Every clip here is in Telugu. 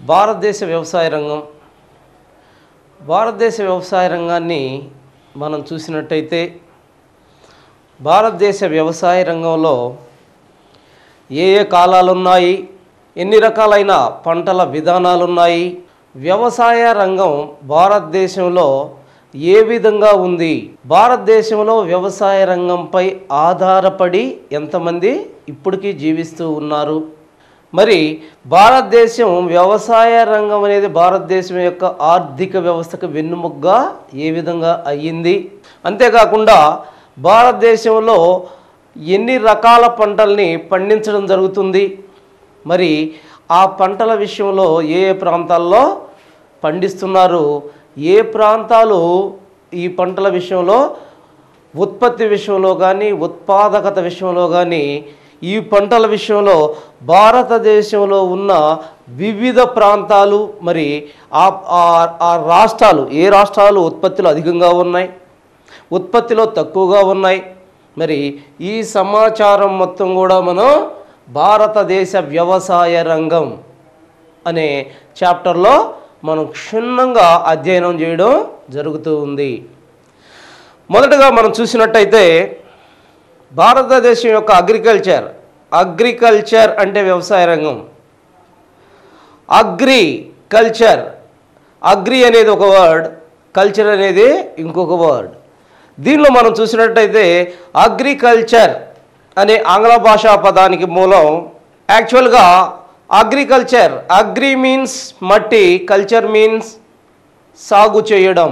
భారతదేశ వ్యవసాయ రంగం భారతదేశ వ్యవసాయ రంగాన్ని మనం చూసినట్టయితే భారతదేశ వ్యవసాయ రంగంలో ఏ ఏ కాలాలు ఉన్నాయి ఎన్ని రకాలైన పంటల విధానాలు ఉన్నాయి వ్యవసాయ రంగం భారతదేశంలో ఏ విధంగా ఉంది భారతదేశంలో వ్యవసాయ రంగంపై ఆధారపడి ఎంతమంది ఇప్పటికీ జీవిస్తూ ఉన్నారు మరి భారతదేశం వ్యవసాయ రంగం అనేది భారతదేశం యొక్క ఆర్థిక వ్యవస్థకు వెన్నుముగ్గా ఏ విధంగా అయ్యింది అంతేకాకుండా భారతదేశంలో ఎన్ని రకాల పంటల్ని పండించడం జరుగుతుంది మరి ఆ పంటల విషయంలో ఏ ఏ ప్రాంతాల్లో పండిస్తున్నారు ఏ ప్రాంతాలు ఈ పంటల విషయంలో ఉత్పత్తి విషయంలో కానీ ఉత్పాదకత విషయంలో కానీ ఈ పంటల విషయంలో భారతదేశంలో ఉన్న వివిధ ప్రాంతాలు మరి ఆ ఆ- ఆ రాష్ట్రాలు ఏ రాష్ట్రాలు ఉత్పత్తిలో అధికంగా ఉన్నాయి ఉత్పత్తిలో తక్కువగా ఉన్నాయి మరి ఈ సమాచారం మొత్తం కూడా మనం భారతదేశ వ్యవసాయ రంగం అనే చాప్టర్లో మనం క్షుణ్ణంగా అధ్యయనం చేయడం జరుగుతూ ఉంది మొదటగా మనం చూసినట్టయితే భారతదేశం యొక్క అగ్రికల్చర్ అగ్రికల్చర్ అంటే వ్యవసాయ రంగం అగ్రి కల్చర్ అగ్రి అనేది ఒక వర్డ్ కల్చర్ అనేది ఇంకొక వర్డ్ దీనిలో మనం చూసినట్టయితే అగ్రికల్చర్ అనే ఆంగ్ల భాషా పదానికి మూలం యాక్చువల్గా అగ్రికల్చర్ అగ్రి మీన్స్ మట్టి కల్చర్ మీన్స్ సాగు చేయడం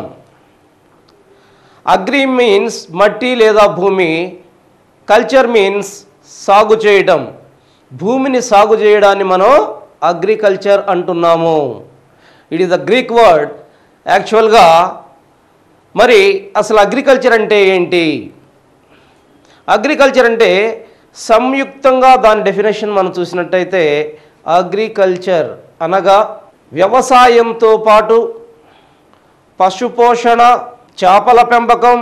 అగ్రి మీన్స్ మట్టి లేదా భూమి కల్చర్ మీన్స్ సాగు చేయడం భూమిని సాగు చేయడాన్ని మనం అగ్రికల్చర్ అంటున్నాము it is the Greek word యాక్చువల్గా మరి అసలు అగ్రికల్చర్ అంటే ఏంటి అగ్రికల్చర్ అంటే సంయుక్తంగా దాని డెఫినేషన్ మనం చూసినట్టయితే అగ్రికల్చర్ అనగా వ్యవసాయంతో పాటు పశుపోషణ చేపల పెంపకం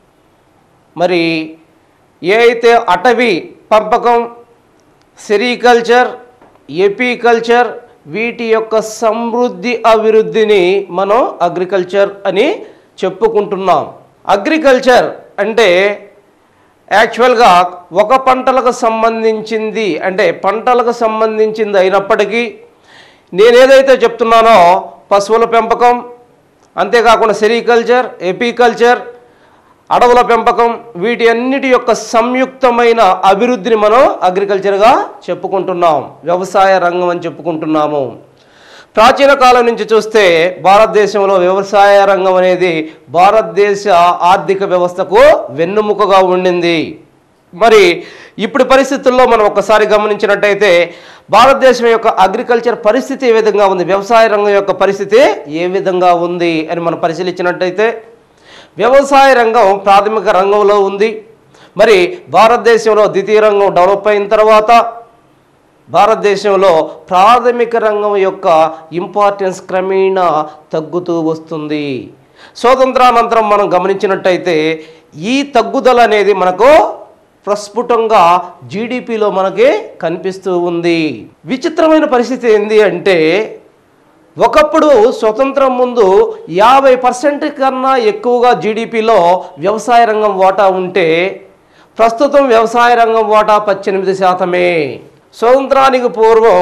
మరి ఏ అయితే అటవీ పెంపకం సెరికల్చర్ ఎపికల్చర్ వీటి యొక్క సమృద్ధి అభివృద్ధిని మనం అగ్రికల్చర్ అని చెప్పుకుంటున్నాం అగ్రికల్చర్ అంటే యాక్చువల్గా ఒక పంటలకు సంబంధించింది అంటే పంటలకు సంబంధించింది అయినప్పటికీ నేనేదైతే చెప్తున్నానో పశువుల పెంపకం అంతేకాకుండా సెరికల్చర్ ఎపికల్చర్ అడవుల పెంపకం వీటి అన్నిటి యొక్క సంయుక్తమైన అభివృద్ధిని మనం అగ్రికల్చర్గా చెప్పుకుంటున్నాం వ్యవసాయ రంగం అని చెప్పుకుంటున్నాము ప్రాచీన కాలం నుంచి చూస్తే భారతదేశంలో వ్యవసాయ రంగం అనేది భారతదేశ ఆర్థిక వ్యవస్థకు వెన్నుముకగా ఉండింది మరి ఇప్పుడు పరిస్థితుల్లో మనం ఒకసారి గమనించినట్టయితే భారతదేశం యొక్క అగ్రికల్చర్ పరిస్థితి ఏ విధంగా ఉంది వ్యవసాయ రంగం యొక్క పరిస్థితి ఏ విధంగా ఉంది అని మనం పరిశీలించినట్టయితే వ్యవసాయ రంగం ప్రాథమిక రంగంలో ఉంది మరి భారతదేశంలో ద్వితీయ రంగం డెవలప్ అయిన తర్వాత భారతదేశంలో ప్రాథమిక రంగం యొక్క ఇంపార్టెన్స్ క్రమేణా తగ్గుతూ వస్తుంది స్వాతంత్రానంతరం మనం గమనించినట్టయితే ఈ తగ్గుదల అనేది మనకు ప్రస్ఫుటంగా జీడిపిలో మనకి కనిపిస్తూ ఉంది విచిత్రమైన పరిస్థితి ఏంది అంటే ఒకప్పుడు స్వతంత్రం ముందు యాభై పర్సెంట్ కన్నా ఎక్కువగా జీడిపిలో వ్యవసాయ రంగం వాటా ఉంటే ప్రస్తుతం వ్యవసాయ రంగం వాటా పద్దెనిమిది శాతమే స్వతంత్రానికి పూర్వం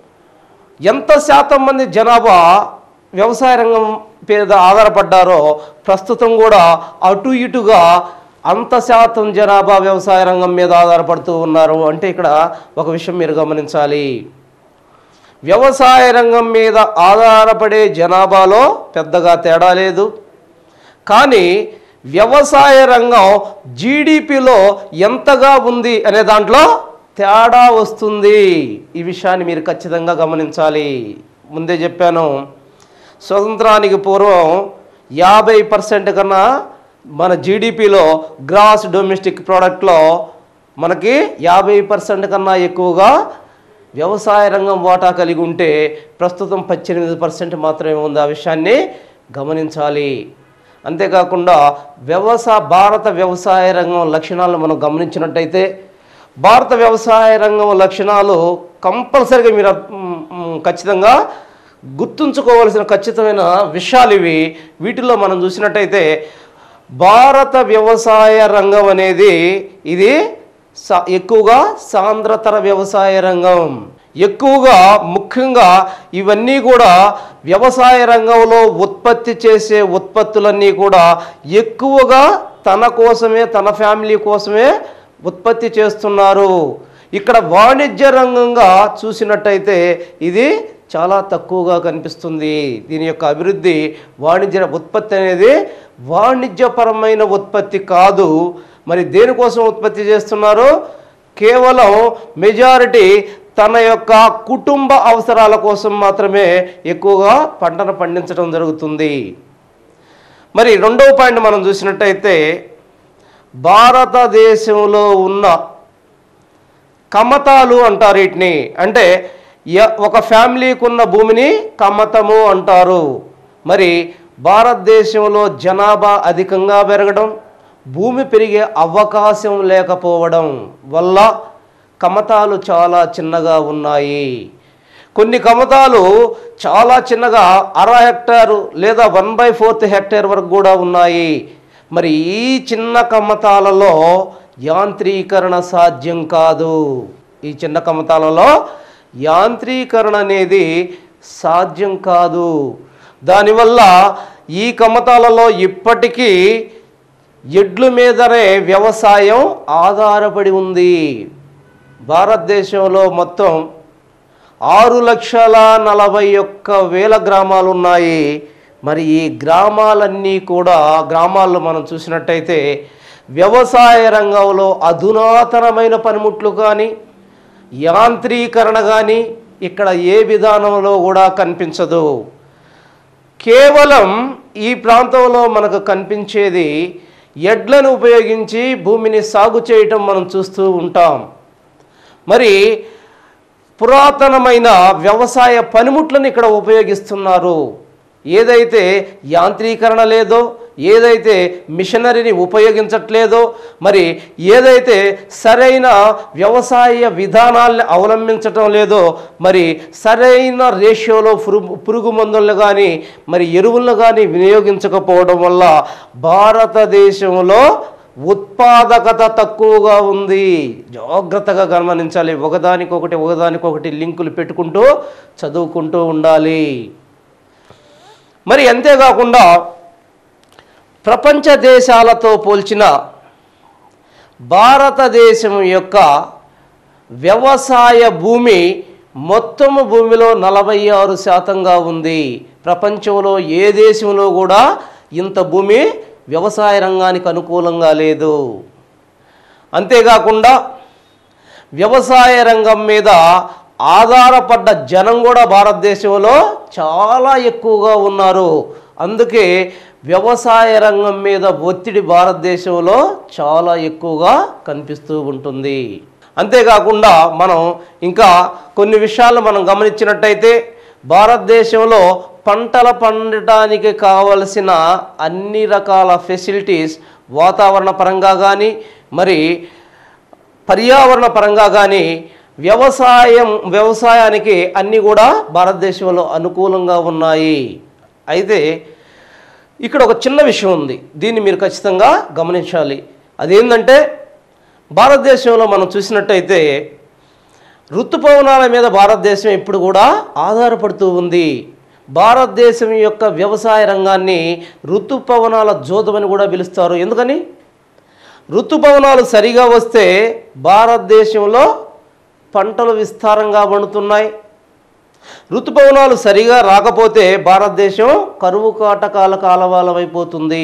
ఎంత శాతం మంది జనాభా వ్యవసాయ రంగం మీద ఆధారపడ్డారో ప్రస్తుతం కూడా అటు ఇటుగా అంత శాతం జనాభా వ్యవసాయ రంగం మీద ఆధారపడుతూ ఉన్నారు అంటే ఇక్కడ ఒక విషయం మీరు గమనించాలి వ్యవసాయ రంగం మీద ఆధారపడే జనాభాలో పెద్దగా తేడా లేదు కానీ వ్యవసాయ రంగం జీడిపిలో ఎంతగా ఉంది అనే దాంట్లో తేడా వస్తుంది ఈ విషయాన్ని మీరు ఖచ్చితంగా గమనించాలి ముందే చెప్పాను స్వతంత్రానికి పూర్వం యాభై పర్సెంట్ కన్నా మన జీడిపిలో గ్రాస్ డొమెస్టిక్ ప్రోడక్ట్లో మనకి యాభై పర్సెంట్ కన్నా ఎక్కువగా వ్యవసాయ రంగం వాటా కలిగి ఉంటే ప్రస్తుతం పద్దెనిమిది పర్సెంట్ మాత్రమే ఉంది ఆ విషయాన్ని గమనించాలి అంతేకాకుండా వ్యవసాయ భారత వ్యవసాయ రంగం లక్షణాలను మనం గమనించినట్టయితే భారత వ్యవసాయ రంగం లక్షణాలు కంపల్సరిగా మీరు మ్, మ్, ఖచ్చితంగా గుర్తుంచుకోవలసిన ఖచ్చితమైన విషయాలు ఇవి వీటిలో మనం చూసినట్టయితే భారత వ్యవసాయ రంగం అనేది ఇది సా- ఎక్కువగా సాంద్రతర వ్యవసాయ రంగం ఎక్కువగా ముఖ్యంగా ఇవన్నీ కూడా వ్యవసాయ రంగంలో ఉత్పత్తి చేసే ఉత్పత్తులన్నీ కూడా ఎక్కువగా తన కోసమే తన ఫ్యామిలీ కోసమే ఉత్పత్తి చేస్తున్నారు ఇక్కడ వాణిజ్య రంగంగా చూసినట్టయితే ఇది చాలా తక్కువగా కనిపిస్తుంది దీని యొక్క అభివృద్ధి వాణిజ్య ఉత్పత్తి అనేది వాణిజ్యపరమైన ఉత్పత్తి కాదు మరి దేనికోసం ఉత్పత్తి చేస్తున్నారు కేవలం మెజారిటీ తన యొక్క కుటుంబ అవసరాల కోసం మాత్రమే ఎక్కువగా పంటను పండించడం జరుగుతుంది మరి రెండవ పాయింట్ మనం చూసినట్టయితే భారతదేశంలో ఉన్న కమతాలు అంటారు వీటిని అంటే య- ఒక ఫ్యామిలీకి ఉన్న భూమిని కమతము అంటారు మరి భారతదేశంలో జనాభా అధికంగా పెరగడం భూమి పెరిగే అవకాశం లేకపోవడం వల్ల కమతాలు చాలా చిన్నగా ఉన్నాయి కొన్ని కమతాలు చాలా చిన్నగా అర హెక్టారు లేదా వన్ బై ఫోర్త్ హెక్టార్ వరకు కూడా ఉన్నాయి మరి ఈ చిన్న కమతాలలో యాంత్రీకరణ సాధ్యం కాదు ఈ చిన్న కమతాలలో యాంత్రీకరణ అనేది సాధ్యం కాదు దానివల్ల ఈ కమతాలలో ఇప్పటికీ ఎడ్ల మీదనే వ్యవసాయం ఆధారపడి ఉంది భారతదేశంలో మొత్తం ఆరు లక్షల నలభై ఒక్క వేల గ్రామాలు ఉన్నాయి మరి ఈ గ్రామాలన్నీ కూడా గ్రామాల్లో మనం చూసినట్టయితే వ్యవసాయ రంగంలో అధునాతనమైన పనిముట్లు కానీ యాంత్రీకరణ కానీ ఇక్కడ ఏ విధానంలో కూడా కనిపించదు కేవలం ఈ ప్రాంతంలో మనకు కనిపించేది ఎడ్లను ఉపయోగించి భూమిని సాగు చేయటం మనం చూస్తూ ఉంటాం మరి పురాతనమైన వ్యవసాయ పనిముట్లను ఇక్కడ ఉపయోగిస్తున్నారు ఏదైతే యాంత్రీకరణ లేదో ఏదైతే మిషనరీని ఉపయోగించట్లేదో మరి ఏదైతే సరైన వ్యవసాయ విధానాల్ని అవలంబించటం లేదో మరి సరైన రేషియోలో పురుగు పురుగు మందులను కానీ మరి ఎరువులను కానీ వినియోగించకపోవడం వల్ల భారతదేశంలో ఉత్పాదకత తక్కువగా ఉంది జాగ్రత్తగా గమనించాలి ఒకదానికొకటి ఒకదానికొకటి లింకులు పెట్టుకుంటూ చదువుకుంటూ ఉండాలి మరి అంతేకాకుండా ప్రపంచ దేశాలతో పోల్చిన భారతదేశం యొక్క వ్యవసాయ భూమి మొత్తము భూమిలో నలభై ఆరు శాతంగా ఉంది ప్రపంచంలో ఏ దేశంలో కూడా ఇంత భూమి వ్యవసాయ రంగానికి అనుకూలంగా లేదు అంతేకాకుండా వ్యవసాయ రంగం మీద ఆధారపడ్డ జనం కూడా భారతదేశంలో చాలా ఎక్కువగా ఉన్నారు అందుకే వ్యవసాయ రంగం మీద ఒత్తిడి భారతదేశంలో చాలా ఎక్కువగా కనిపిస్తూ ఉంటుంది అంతేకాకుండా మనం ఇంకా కొన్ని విషయాలు మనం గమనించినట్టయితే భారతదేశంలో పంటల పండటానికి కావలసిన అన్ని రకాల ఫెసిలిటీస్ వాతావరణ పరంగా కానీ మరి పర్యావరణ పరంగా కానీ వ్యవసాయం వ్యవసాయానికి అన్నీ కూడా భారతదేశంలో అనుకూలంగా ఉన్నాయి అయితే ఇక్కడ ఒక చిన్న విషయం ఉంది దీన్ని మీరు ఖచ్చితంగా గమనించాలి అదేంటంటే భారతదేశంలో మనం చూసినట్టయితే ఋతుపవనాల మీద భారతదేశం ఇప్పుడు కూడా ఆధారపడుతూ ఉంది భారతదేశం యొక్క వ్యవసాయ రంగాన్ని ఋతుపవనాల జోదమని కూడా పిలుస్తారు ఎందుకని ఋతుపవనాలు సరిగా వస్తే భారతదేశంలో పంటలు విస్తారంగా పండుతున్నాయి ఋతుపవనాలు సరిగా రాకపోతే భారతదేశం కరువు కాటకాల కాలవాలమైపోతుంది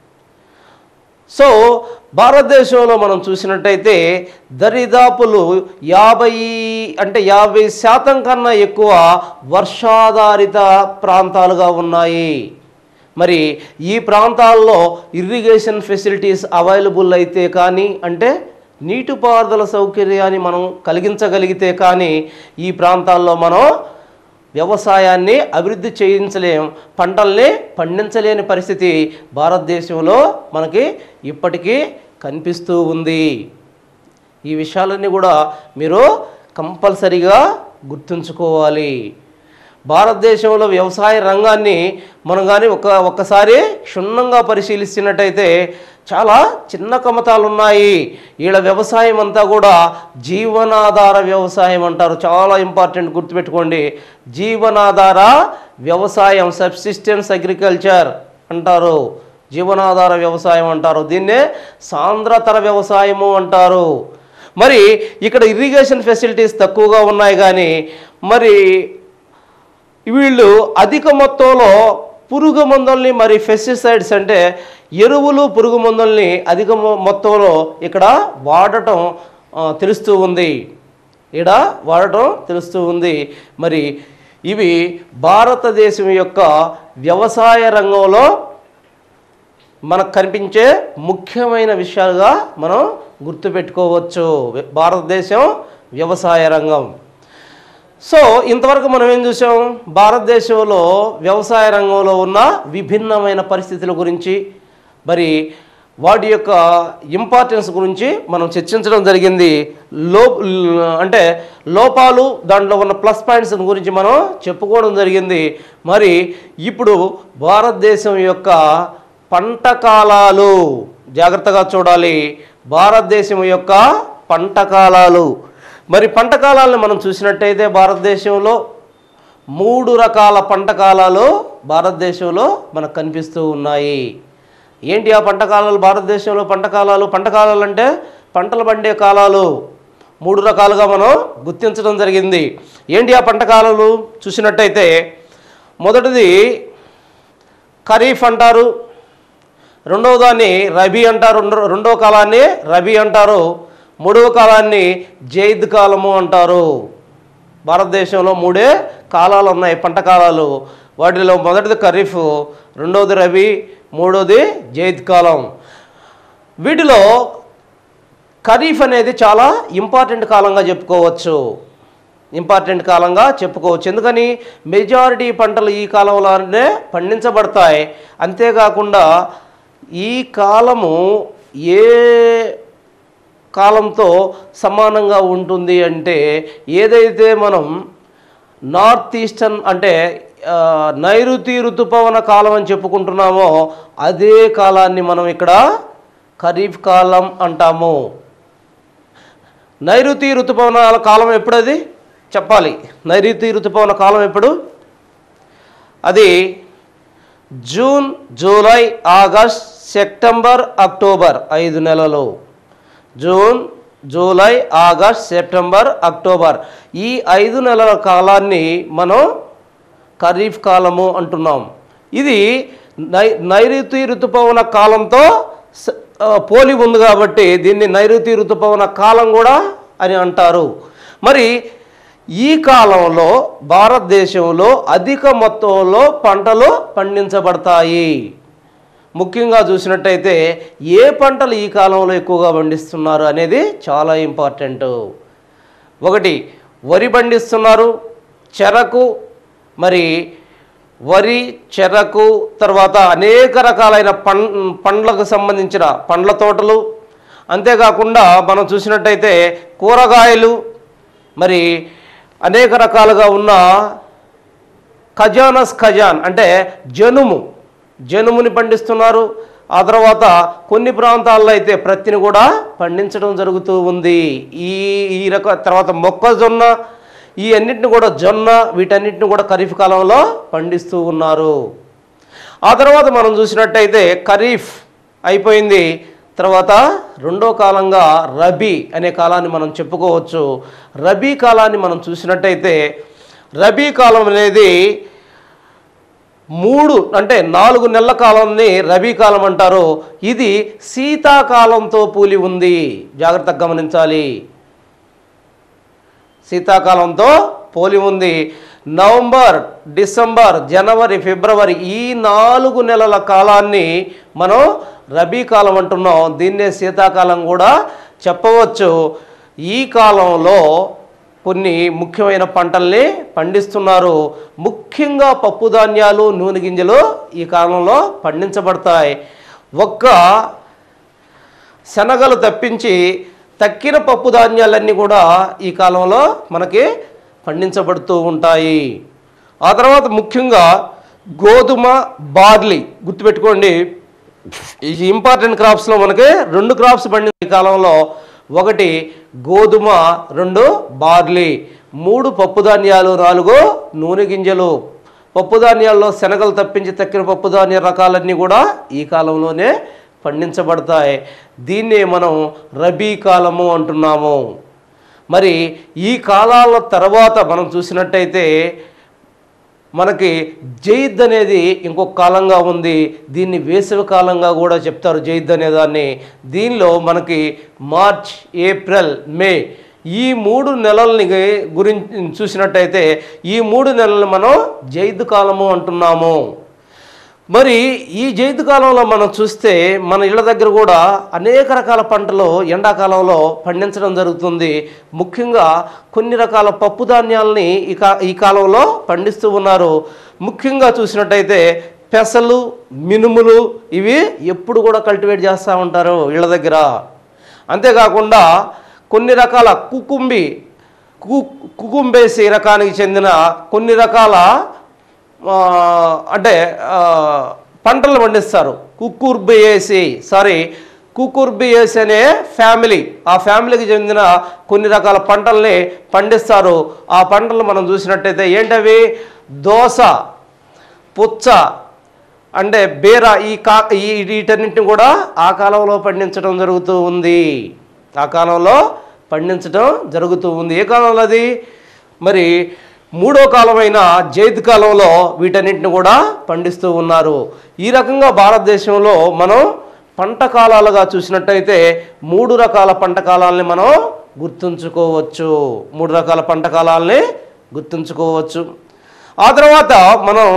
సో భారతదేశంలో మనం చూసినట్టయితే దరిదాపులు యాభై అంటే యాభై శాతం కన్నా ఎక్కువ వర్షాధారిత ప్రాంతాలుగా ఉన్నాయి మరి ఈ ప్రాంతాల్లో ఇరిగేషన్ ఫెసిలిటీస్ అవైలబుల్ అయితే కానీ అంటే నీటిపారుదల సౌకర్యాన్ని మనం కలిగించగలిగితే కానీ ఈ ప్రాంతాల్లో మనం వ్యవసాయాన్ని అభివృద్ధి చేయించలేం పంటల్ని పండించలేని పరిస్థితి భారతదేశంలో మనకి ఇప్పటికీ కనిపిస్తూ ఉంది ఈ విషయాలన్నీ కూడా మీరు కంపల్సరిగా గుర్తుంచుకోవాలి భారతదేశంలో వ్యవసాయ రంగాన్ని మనం కానీ ఒక ఒక్కసారి క్షుణ్ణంగా పరిశీలిస్తున్నట్టయితే చాలా చిన్న కమతాలు ఉన్నాయి వీళ్ళ వ్యవసాయం అంతా కూడా జీవనాధార వ్యవసాయం అంటారు చాలా ఇంపార్టెంట్ గుర్తుపెట్టుకోండి జీవనాధార వ్యవసాయం సబ్సిస్టెన్స్ అగ్రికల్చర్ అంటారు జీవనాధార వ్యవసాయం అంటారు దీన్నే సాంద్రతర వ్యవసాయము అంటారు మరి ఇక్కడ ఇరిగేషన్ ఫెసిలిటీస్ తక్కువగా ఉన్నాయి కానీ మరి వీళ్ళు అధిక మొత్తంలో పురుగు మందుల్ని మరి పెస్టిసైడ్స్ అంటే ఎరువులు పురుగు మందుల్ని అధిక మొ- మొత్తంలో ఇక్కడ వాడటం ఆ, తెలుస్తూ ఉంది ఇక్కడ వాడటం తెలుస్తూ ఉంది మరి ఇవి భారతదేశం యొక్క వ్యవసాయ రంగంలో మనకు కనిపించే ముఖ్యమైన విషయాలుగా మనం గుర్తుపెట్టుకోవచ్చు భారతదేశం వ్యవసాయ రంగం సో ఇంతవరకు మనం ఏం చూసాం భారతదేశంలో వ్యవసాయ రంగంలో ఉన్న విభిన్నమైన పరిస్థితుల గురించి మరి వాటి యొక్క ఇంపార్టెన్స్ గురించి మనం చర్చించడం జరిగింది లో అంటే లోపాలు దాంట్లో ఉన్న ప్లస్ పాయింట్స్ గురించి మనం చెప్పుకోవడం జరిగింది మరి ఇప్పుడు భారతదేశం యొక్క పంట కాలాలు జాగ్రత్తగా చూడాలి భారతదేశం యొక్క పంట కాలాలు మరి పంట కాలాలను మనం చూసినట్టయితే భారతదేశంలో మూడు రకాల పంట కాలాలు భారతదేశంలో మనకు కనిపిస్తూ ఉన్నాయి ఏంటి ఆ పంట కాలాలు భారతదేశంలో పంట కాలాలు పంట కాలాలు అంటే పంటలు పండే కాలాలు మూడు రకాలుగా మనం గుర్తించడం జరిగింది ఏంటి ఆ పంట కాలాలు చూసినట్టయితే మొదటిది ఖరీఫ్ అంటారు రెండవ దాన్ని రబీ అంటారు రెండో రెండవ కాలాన్ని రబీ అంటారు మూడవ కాలాన్ని జైద్ కాలము అంటారు భారతదేశంలో మూడే కాలాలు ఉన్నాయి పంట కాలాలు వాటిలో మొదటిది ఖరీఫ్ రెండవది రబీ మూడవది జైద్ కాలం వీటిలో ఖరీఫ్ అనేది చాలా ఇంపార్టెంట్ కాలంగా చెప్పుకోవచ్చు ఇంపార్టెంట్ కాలంగా చెప్పుకోవచ్చు ఎందుకని మెజారిటీ పంటలు ఈ కాలంలోనే పండించబడతాయి అంతేకాకుండా ఈ కాలము ఏ కాలంతో సమానంగా ఉంటుంది అంటే ఏదైతే మనం నార్త్ ఈస్టర్న్ అంటే ఆ, నైరుతి ఋతుపవన కాలం అని చెప్పుకుంటున్నామో అదే కాలాన్ని మనం ఇక్కడ ఖరీఫ్ కాలం అంటాము నైరుతి ఋతుపవనాల కాలం ఎప్పుడది చెప్పాలి నైరుతి ఋతుపవన కాలం ఎప్పుడు అది June July August September October ఐదు నెలలు June July August September October ఈ ఐదు నెలల కాలాన్ని మనం ఖరీఫ్ కాలము అంటున్నాం ఇది నై నైరుతి ఋతుపవన కాలంతో స- ఆ, పోలి ఉంది కాబట్టి దీన్ని నైరుతి ఋతుపవన కాలం కూడా అని అంటారు మరి ఈ కాలంలో భారతదేశంలో అధిక మొత్తంలో పంటలు పండించబడతాయి ముఖ్యంగా చూసినట్టయితే ఏ పంటలు ఈ కాలంలో ఎక్కువగా పండిస్తున్నారు అనేది చాలా ఇంపార్టెంట్ ఒకటి వరి పండిస్తున్నారు చెరకు మరి వరి చెరకు తర్వాత అనేక రకాలైన పం పండ్లకు సంబంధించిన పండ్ల తోటలు అంతేకాకుండా మనం చూసినట్టయితే కూరగాయలు మరి అనేక రకాలుగా ఉన్న ఖజానస్ ఖజాన్ అంటే జనుము జనుముని పండిస్తున్నారు ఆ తర్వాత కొన్ని ప్రాంతాల్లో అయితే ప్రత్తిని కూడా పండించడం జరుగుతూ ఉంది ఈ ఈ రక తర్వాత మొక్కజొన్న ఈ అన్నిటిని కూడా జొన్న వీటన్నిటిని కూడా ఖరీఫ్ కాలంలో పండిస్తూ ఉన్నారు ఆ తర్వాత మనం చూసినట్టయితే ఖరీఫ్ అయిపోయింది తర్వాత రెండో కాలంగా రబీ అనే కాలాన్ని మనం చెప్పుకోవచ్చు రబీ కాలాన్ని మనం చూసినట్టయితే రబీ కాలం అనేది మూడు అంటే నాలుగు నెలల కాలాన్ని రబీ కాలం అంటారు ఇది శీతాకాలంతో పూలి ఉంది జాగ్రత్తగా గమనించాలి శీతాకాలంతో పోలి ఉంది నవంబర్ డిసెంబర్ జనవరి ఫిబ్రవరి ఈ నాలుగు నెలల కాలాన్ని మనం రబీ కాలం అంటున్నాం దీన్నే శీతాకాలం కూడా చెప్పవచ్చు ఈ కాలంలో కొన్ని ముఖ్యమైన పంటల్ని పండిస్తున్నారు ముఖ్యంగా పప్పు ధాన్యాలు నూనె గింజలు ఈ కాలంలో పండించబడతాయి ఒక్క శనగలు తప్పించి తక్కిన పప్పు ధాన్యాలన్నీ కూడా ఈ కాలంలో మనకి పండించబడుతూ ఉంటాయి ఆ తర్వాత ముఖ్యంగా గోధుమ బార్లీ గుర్తుపెట్టుకోండి ఈ ఇంపార్టెంట్ క్రాప్స్లో మనకి రెండు క్రాప్స్ పండిన ఈ కాలంలో ఒకటి గోధుమ రెండు బార్లీ మూడు పప్పు ధాన్యాలు నాలుగు నూనె గింజలు పప్పు ధాన్యాల్లో శనగలు తప్పించి తక్కిన పప్పు ధాన్య రకాలన్నీ కూడా ఈ కాలంలోనే పండించబడతాయి దీన్నే మనం రబీ కాలము అంటున్నాము మరి ఈ కాలాల తర్వాత మనం చూసినట్టయితే మనకి జయిద్ అనేది ఇంకొక కాలంగా ఉంది దీన్ని వేసవి కాలంగా కూడా చెప్తారు జయిద్ అనే దాన్ని దీనిలో మనకి మార్చ్ ఏప్రిల్ మే ఈ మూడు నెలల్ని గురించి చూసినట్టయితే ఈ మూడు నెలలు మనం జైద్ కాలము అంటున్నాము మరి ఈ జైద్ కాలంలో మనం చూస్తే మన ఇళ్ళ దగ్గర కూడా అనేక రకాల పంటలు ఎండాకాలంలో పండించడం జరుగుతుంది ముఖ్యంగా కొన్ని రకాల పప్పు ధాన్యాలని ఈ కా ఈ కాలంలో పండిస్తూ ఉన్నారు ముఖ్యంగా చూసినట్టయితే పెసలు మినుములు ఇవి ఎప్పుడు కూడా కల్టివేట్ చేస్తూ ఉంటారు ఇళ్ళ దగ్గర అంతేకాకుండా కొన్ని రకాల కుకుంబి కు కుకుంబేసి రకానికి చెందిన కొన్ని రకాల ఆ, అంటే ఆ, పంటలు పండిస్తారు కుకుర్బియేసి సారీ కుకుర్బియేసి అనే ఫ్యామిలీ ఆ ఫ్యామిలీకి చెందిన కొన్ని రకాల పంటల్ని పండిస్తారు ఆ పంటలు మనం చూసినట్టయితే ఏంటవి దోస పుచ్చ అంటే బీర ఈ కా ఈ వీటన్నింటిని కూడా ఆ కాలంలో పండించడం జరుగుతూ ఉంది ఆ కాలంలో పండించడం జరుగుతూ ఉంది ఏ కాలంలో అది మరి మూడో కాలమైన జైద్ కాలంలో వీటన్నింటిని కూడా పండిస్తూ ఉన్నారు ఈ రకంగా భారతదేశంలో మనం పంట కాలాలుగా చూసినట్టయితే మూడు రకాల పంట కాలాలని మనం గుర్తుంచుకోవచ్చు మూడు రకాల పంట కాలాలని గుర్తుంచుకోవచ్చు ఆ తర్వాత మనం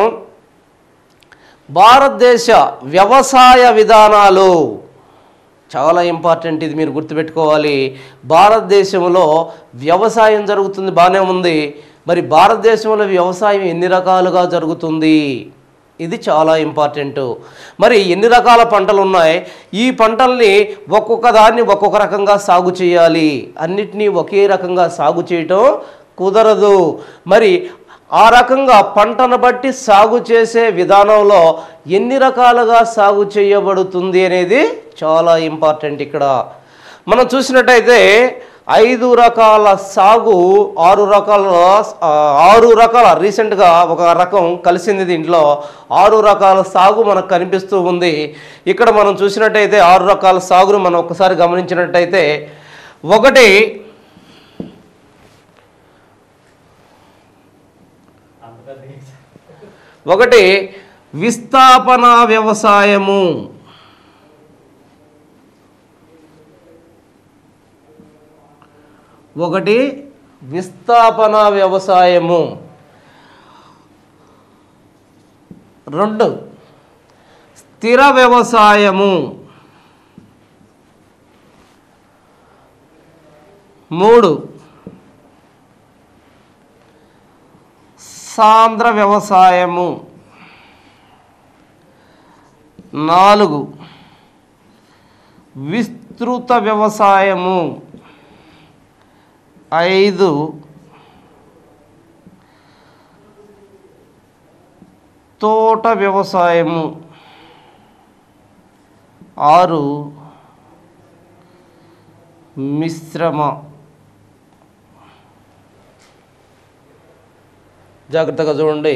భారతదేశ వ్యవసాయ విధానాలు చాలా ఇంపార్టెంట్ ఇది మీరు గుర్తుపెట్టుకోవాలి భారతదేశంలో వ్యవసాయం జరుగుతుంది బాగానే ఉంది మరి భారతదేశంలో వ్యవసాయం ఎన్ని రకాలుగా జరుగుతుంది ఇది చాలా ఇంపార్టెంట్ మరి ఎన్ని రకాల పంటలు ఉన్నాయి ఈ పంటల్ని ఒక్కొక్క దాన్ని ఒక్కొక్క రకంగా సాగు చేయాలి అన్నిటినీ ఒకే రకంగా సాగు చేయటం కుదరదు మరి ఆ రకంగా పంటను బట్టి సాగు చేసే విధానంలో ఎన్ని రకాలుగా సాగు చేయబడుతుంది అనేది చాలా ఇంపార్టెంట్ ఇక్కడ మనం చూసినట్టయితే ఐదు రకాల సాగు ఆరు రకాల ఆ, ఆరు రకాల రీసెంట్గా ఒక రకం కలిసింది దీంట్లో ఆరు రకాల సాగు మనకు కనిపిస్తూ ఉంది ఇక్కడ మనం చూసినట్టయితే ఆరు రకాల సాగును మనం ఒకసారి గమనించినట్టయితే ఒకటి ఒకటి విస్థాపన వ్యవసాయము ఒకటి విస్థాపన వ్యవసాయము రెండు స్థిర వ్యవసాయము మూడు సాంద్ర వ్యవసాయము నాలుగు విస్తృత వ్యవసాయము ఐదు తోట వ్యవసాయము ఆరు మిశ్రమ జాగ్రత్తగా చూడండి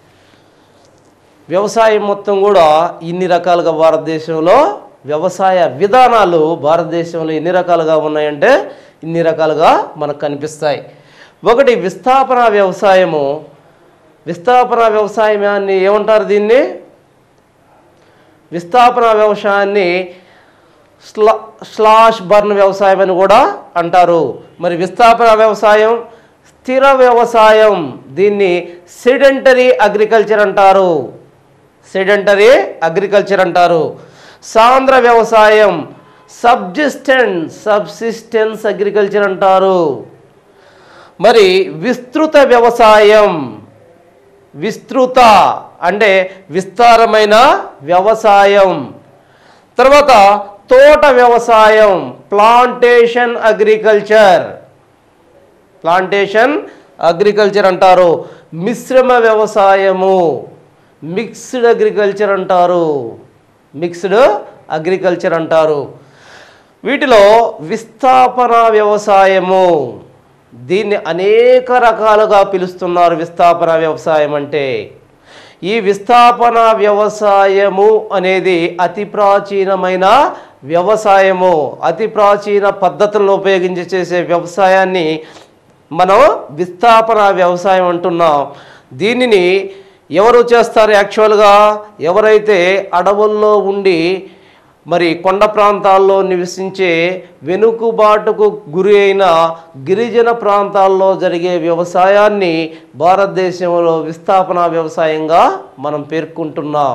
వ్యవసాయం మొత్తం కూడా ఇన్ని రకాలుగా భారతదేశంలో వ్యవసాయ విధానాలు భారతదేశంలో ఎన్ని రకాలుగా ఉన్నాయంటే ఇన్ని రకాలుగా మనకు కనిపిస్తాయి ఒకటి విస్థాపన వ్యవసాయము విస్థాపన వ్యవసాయాన్ని ఏమంటారు దీన్ని విస్థాపన వ్యవసాయాన్ని స్లా స్లాష్ బర్న్ వ్యవసాయం అని కూడా అంటారు మరి విస్థాపన వ్యవసాయం స్థిర వ్యవసాయం దీన్ని సెడెంటరీ అగ్రికల్చర్ అంటారు సెడెంటరీ అగ్రికల్చర్ అంటారు సాంద్ర వ్యవసాయం సబ్జిస్టెన్స్ సబ్సిస్టెన్స్ అగ్రికల్చర్ అంటారు మరి విస్తృత వ్యవసాయం విస్తృత అంటే విస్తారమైన వ్యవసాయం తర్వాత తోట వ్యవసాయం ప్లాంటేషన్ అగ్రికల్చర్ ప్లాంటేషన్ అగ్రికల్చర్ అంటారు మిశ్రమ వ్యవసాయము మిక్స్డ్ అగ్రికల్చర్ అంటారు మిక్స్డ్ అగ్రికల్చర్ అంటారు వీటిలో విస్థాపన వ్యవసాయము దీన్ని అనేక రకాలుగా పిలుస్తున్నారు విస్థాపన వ్యవసాయం అంటే ఈ విస్థాపన వ్యవసాయము అనేది అతి ప్రాచీనమైన వ్యవసాయము అతి ప్రాచీన పద్ధతులను ఉపయోగించి చేసే వ్యవసాయాన్ని మనం విస్థాపన వ్యవసాయం అంటున్నాం దీనిని ఎవరు చేస్తారు యాక్చువల్గా ఎవరైతే అడవుల్లో ఉండి మరి కొండ ప్రాంతాల్లో నివసించే వెనుకబాటుకు గురి అయిన గిరిజన ప్రాంతాల్లో జరిగే వ్యవసాయాన్ని భారతదేశంలో విస్థాపన వ్యవసాయంగా మనం పేర్కొంటున్నాం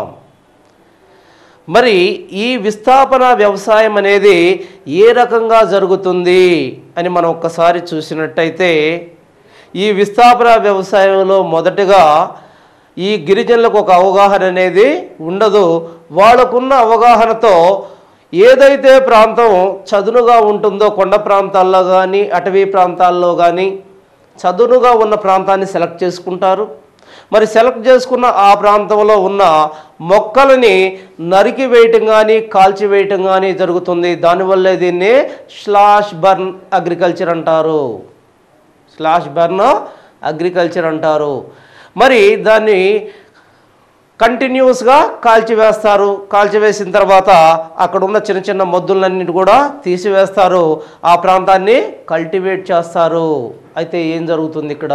మరి ఈ విస్థాపన వ్యవసాయం అనేది ఏ రకంగా జరుగుతుంది అని మనం ఒక్కసారి చూసినట్టయితే ఈ విస్థాపన వ్యవసాయంలో మొదటగా ఈ గిరిజనులకు ఒక అవగాహన అనేది ఉండదు వాళ్ళకున్న అవగాహనతో ఏదైతే ప్రాంతం చదునుగా ఉంటుందో కొండ ప్రాంతాల్లో కానీ అటవీ ప్రాంతాల్లో కానీ చదునుగా ఉన్న ప్రాంతాన్ని సెలెక్ట్ చేసుకుంటారు మరి సెలెక్ట్ చేసుకున్న ఆ ప్రాంతంలో ఉన్న మొక్కలని నరికి వేయటం కానీ కాల్చివేయటం కానీ జరుగుతుంది దానివల్లే దీన్ని స్లాష్ బర్న్ అగ్రికల్చర్ అంటారు స్లాష్ బర్న్ అగ్రికల్చర్ అంటారు మరి దాన్ని కంటిన్యూస్గా కాల్చివేస్తారు కాల్చివేసిన తర్వాత అక్కడ ఉన్న చిన్న చిన్న మొద్దులన్నిటి కూడా తీసివేస్తారు ఆ ప్రాంతాన్ని కల్టివేట్ చేస్తారు అయితే ఏం జరుగుతుంది ఇక్కడ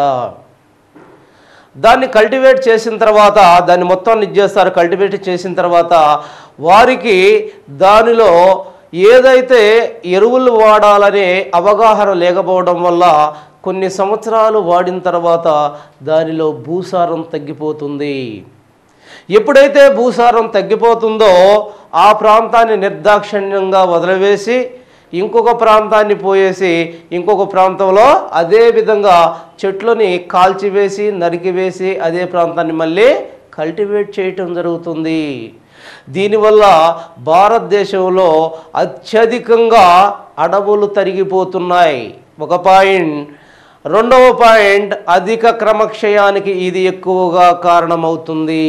దాన్ని కల్టివేట్ చేసిన తర్వాత దాన్ని మొత్తం ఇది చేస్తారు కల్టివేట్ చేసిన తర్వాత వారికి దానిలో ఏదైతే ఎరువులు వాడాలనే అవగాహన లేకపోవడం వల్ల కొన్ని సంవత్సరాలు వాడిన తర్వాత దానిలో భూసారం తగ్గిపోతుంది ఎప్పుడైతే భూసారం తగ్గిపోతుందో ఆ ప్రాంతాన్ని నిర్దాక్షిణ్యంగా వదిలివేసి ఇంకొక ప్రాంతాన్ని పోయేసి ఇంకొక ప్రాంతంలో అదే విధంగా చెట్లని కాల్చివేసి నరికివేసి అదే ప్రాంతాన్ని మళ్ళీ కల్టివేట్ చేయటం జరుగుతుంది దీనివల్ల భారతదేశంలో అత్యధికంగా అడవులు తరిగిపోతున్నాయి ఒక పాయింట్ రెండవ పాయింట్ అధిక క్రమక్షయానికి ఇది ఎక్కువగా కారణమవుతుంది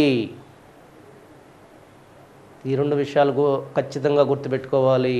ఈ రెండు విషయాలు గు- ఖచ్చితంగా గుర్తుపెట్టుకోవాలి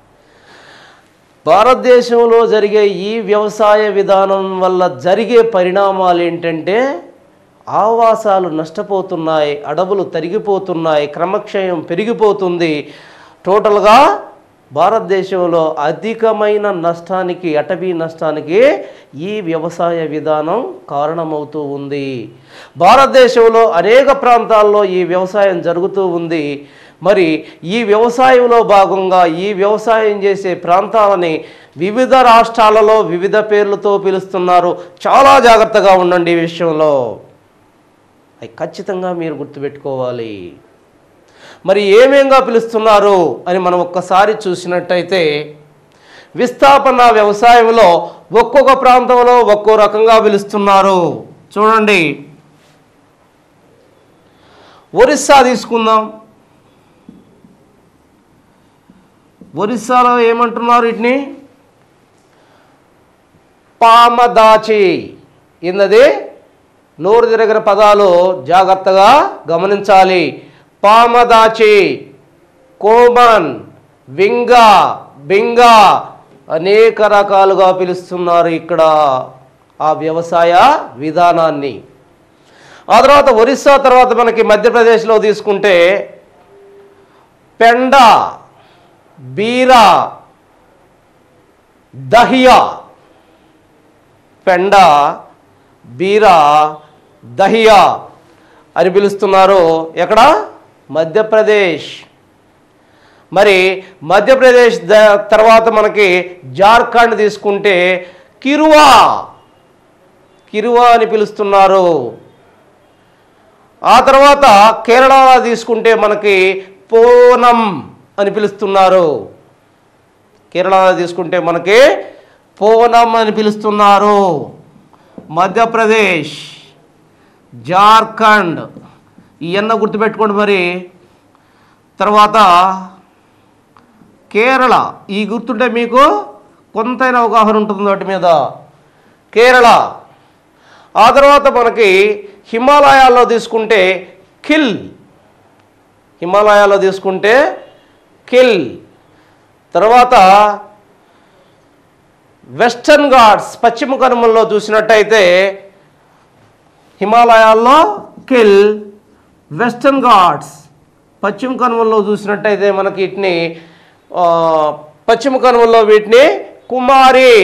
భారతదేశంలో జరిగే ఈ వ్యవసాయ విధానం వల్ల జరిగే పరిణామాలు ఏంటంటే ఆవాసాలు నష్టపోతున్నాయి అడవులు తరిగిపోతున్నాయి క్రమక్షయం పెరిగిపోతుంది టోటల్గా భారతదేశంలో అధికమైన నష్టానికి అటవీ నష్టానికి ఈ వ్యవసాయ విధానం కారణమవుతూ ఉంది భారతదేశంలో అనేక ప్రాంతాల్లో ఈ వ్యవసాయం జరుగుతూ ఉంది మరి ఈ వ్యవసాయంలో భాగంగా ఈ వ్యవసాయం చేసే ప్రాంతాలని వివిధ రాష్ట్రాలలో వివిధ పేర్లతో పిలుస్తున్నారు చాలా జాగ్రత్తగా ఉండండి ఈ విషయంలో అవి ఖచ్చితంగా మీరు గుర్తుపెట్టుకోవాలి మరి ఏమేంగా పిలుస్తున్నారు అని మనం ఒక్కసారి చూసినట్టయితే విస్థాపన వ్యవసాయంలో ఒక్కొక్క ప్రాంతంలో ఒక్కో రకంగా పిలుస్తున్నారు చూడండి ఒరిస్సా తీసుకుందాం ఒరిస్సాలో ఏమంటున్నారు వీటిని పామదాచి ఇన్నది నోరు తిరగిన పదాలు జాగ్రత్తగా గమనించాలి పామదాచి కోమన్ వింగా బింగా అనేక రకాలుగా పిలుస్తున్నారు ఇక్కడ ఆ వ్యవసాయ విధానాన్ని ఆ తర్వాత ఒరిస్సా తర్వాత మనకి మధ్యప్రదేశ్లో తీసుకుంటే పెండ బీరా దహియా పెండ బీరా దహియా అని పిలుస్తున్నారు ఎక్కడ మధ్యప్రదేశ్ మరి మధ్యప్రదేశ్ ద తర్వాత మనకి జార్ఖండ్ తీసుకుంటే కిరువా కిరువా అని పిలుస్తున్నారు ఆ తర్వాత కేరళ తీసుకుంటే మనకి పోనం అని పిలుస్తున్నారు కేరళ తీసుకుంటే మనకి పోనం అని పిలుస్తున్నారు మధ్యప్రదేశ్ జార్ఖండ్ ఇవన్న గుర్తుపెట్టుకోండి మరి తర్వాత కేరళ ఈ గుర్తుంటే మీకు కొంతైన అవగాహన ఉంటుంది వాటి మీద కేరళ ఆ తర్వాత మనకి హిమాలయాల్లో తీసుకుంటే కిల్ హిమాలయాల్లో తీసుకుంటే కిల్ తర్వాత వెస్టర్న్ ఘాట్స్ పశ్చిమ కనుమల్లో చూసినట్టయితే హిమాలయాల్లో కిల్ వెస్టర్న్ ఘాట్స్ పశ్చిమ కనుమల్లో చూసినట్టయితే మనకి వీటిని ఆ, పశ్చిమ కనుమల్లో వీటిని కుమారి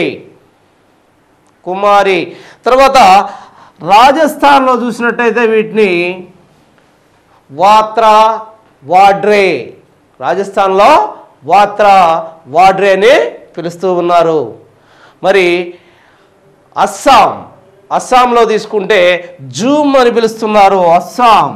కుమారి తర్వాత రాజస్థాన్లో చూసినట్టయితే వీటిని వాత్రా వాడ్రే రాజస్థాన్లో వాత్రా వాడ్రే అని పిలుస్తూ ఉన్నారు మరి అస్సాం అస్సాంలో తీసుకుంటే జూమ్ అని పిలుస్తున్నారు అస్సాం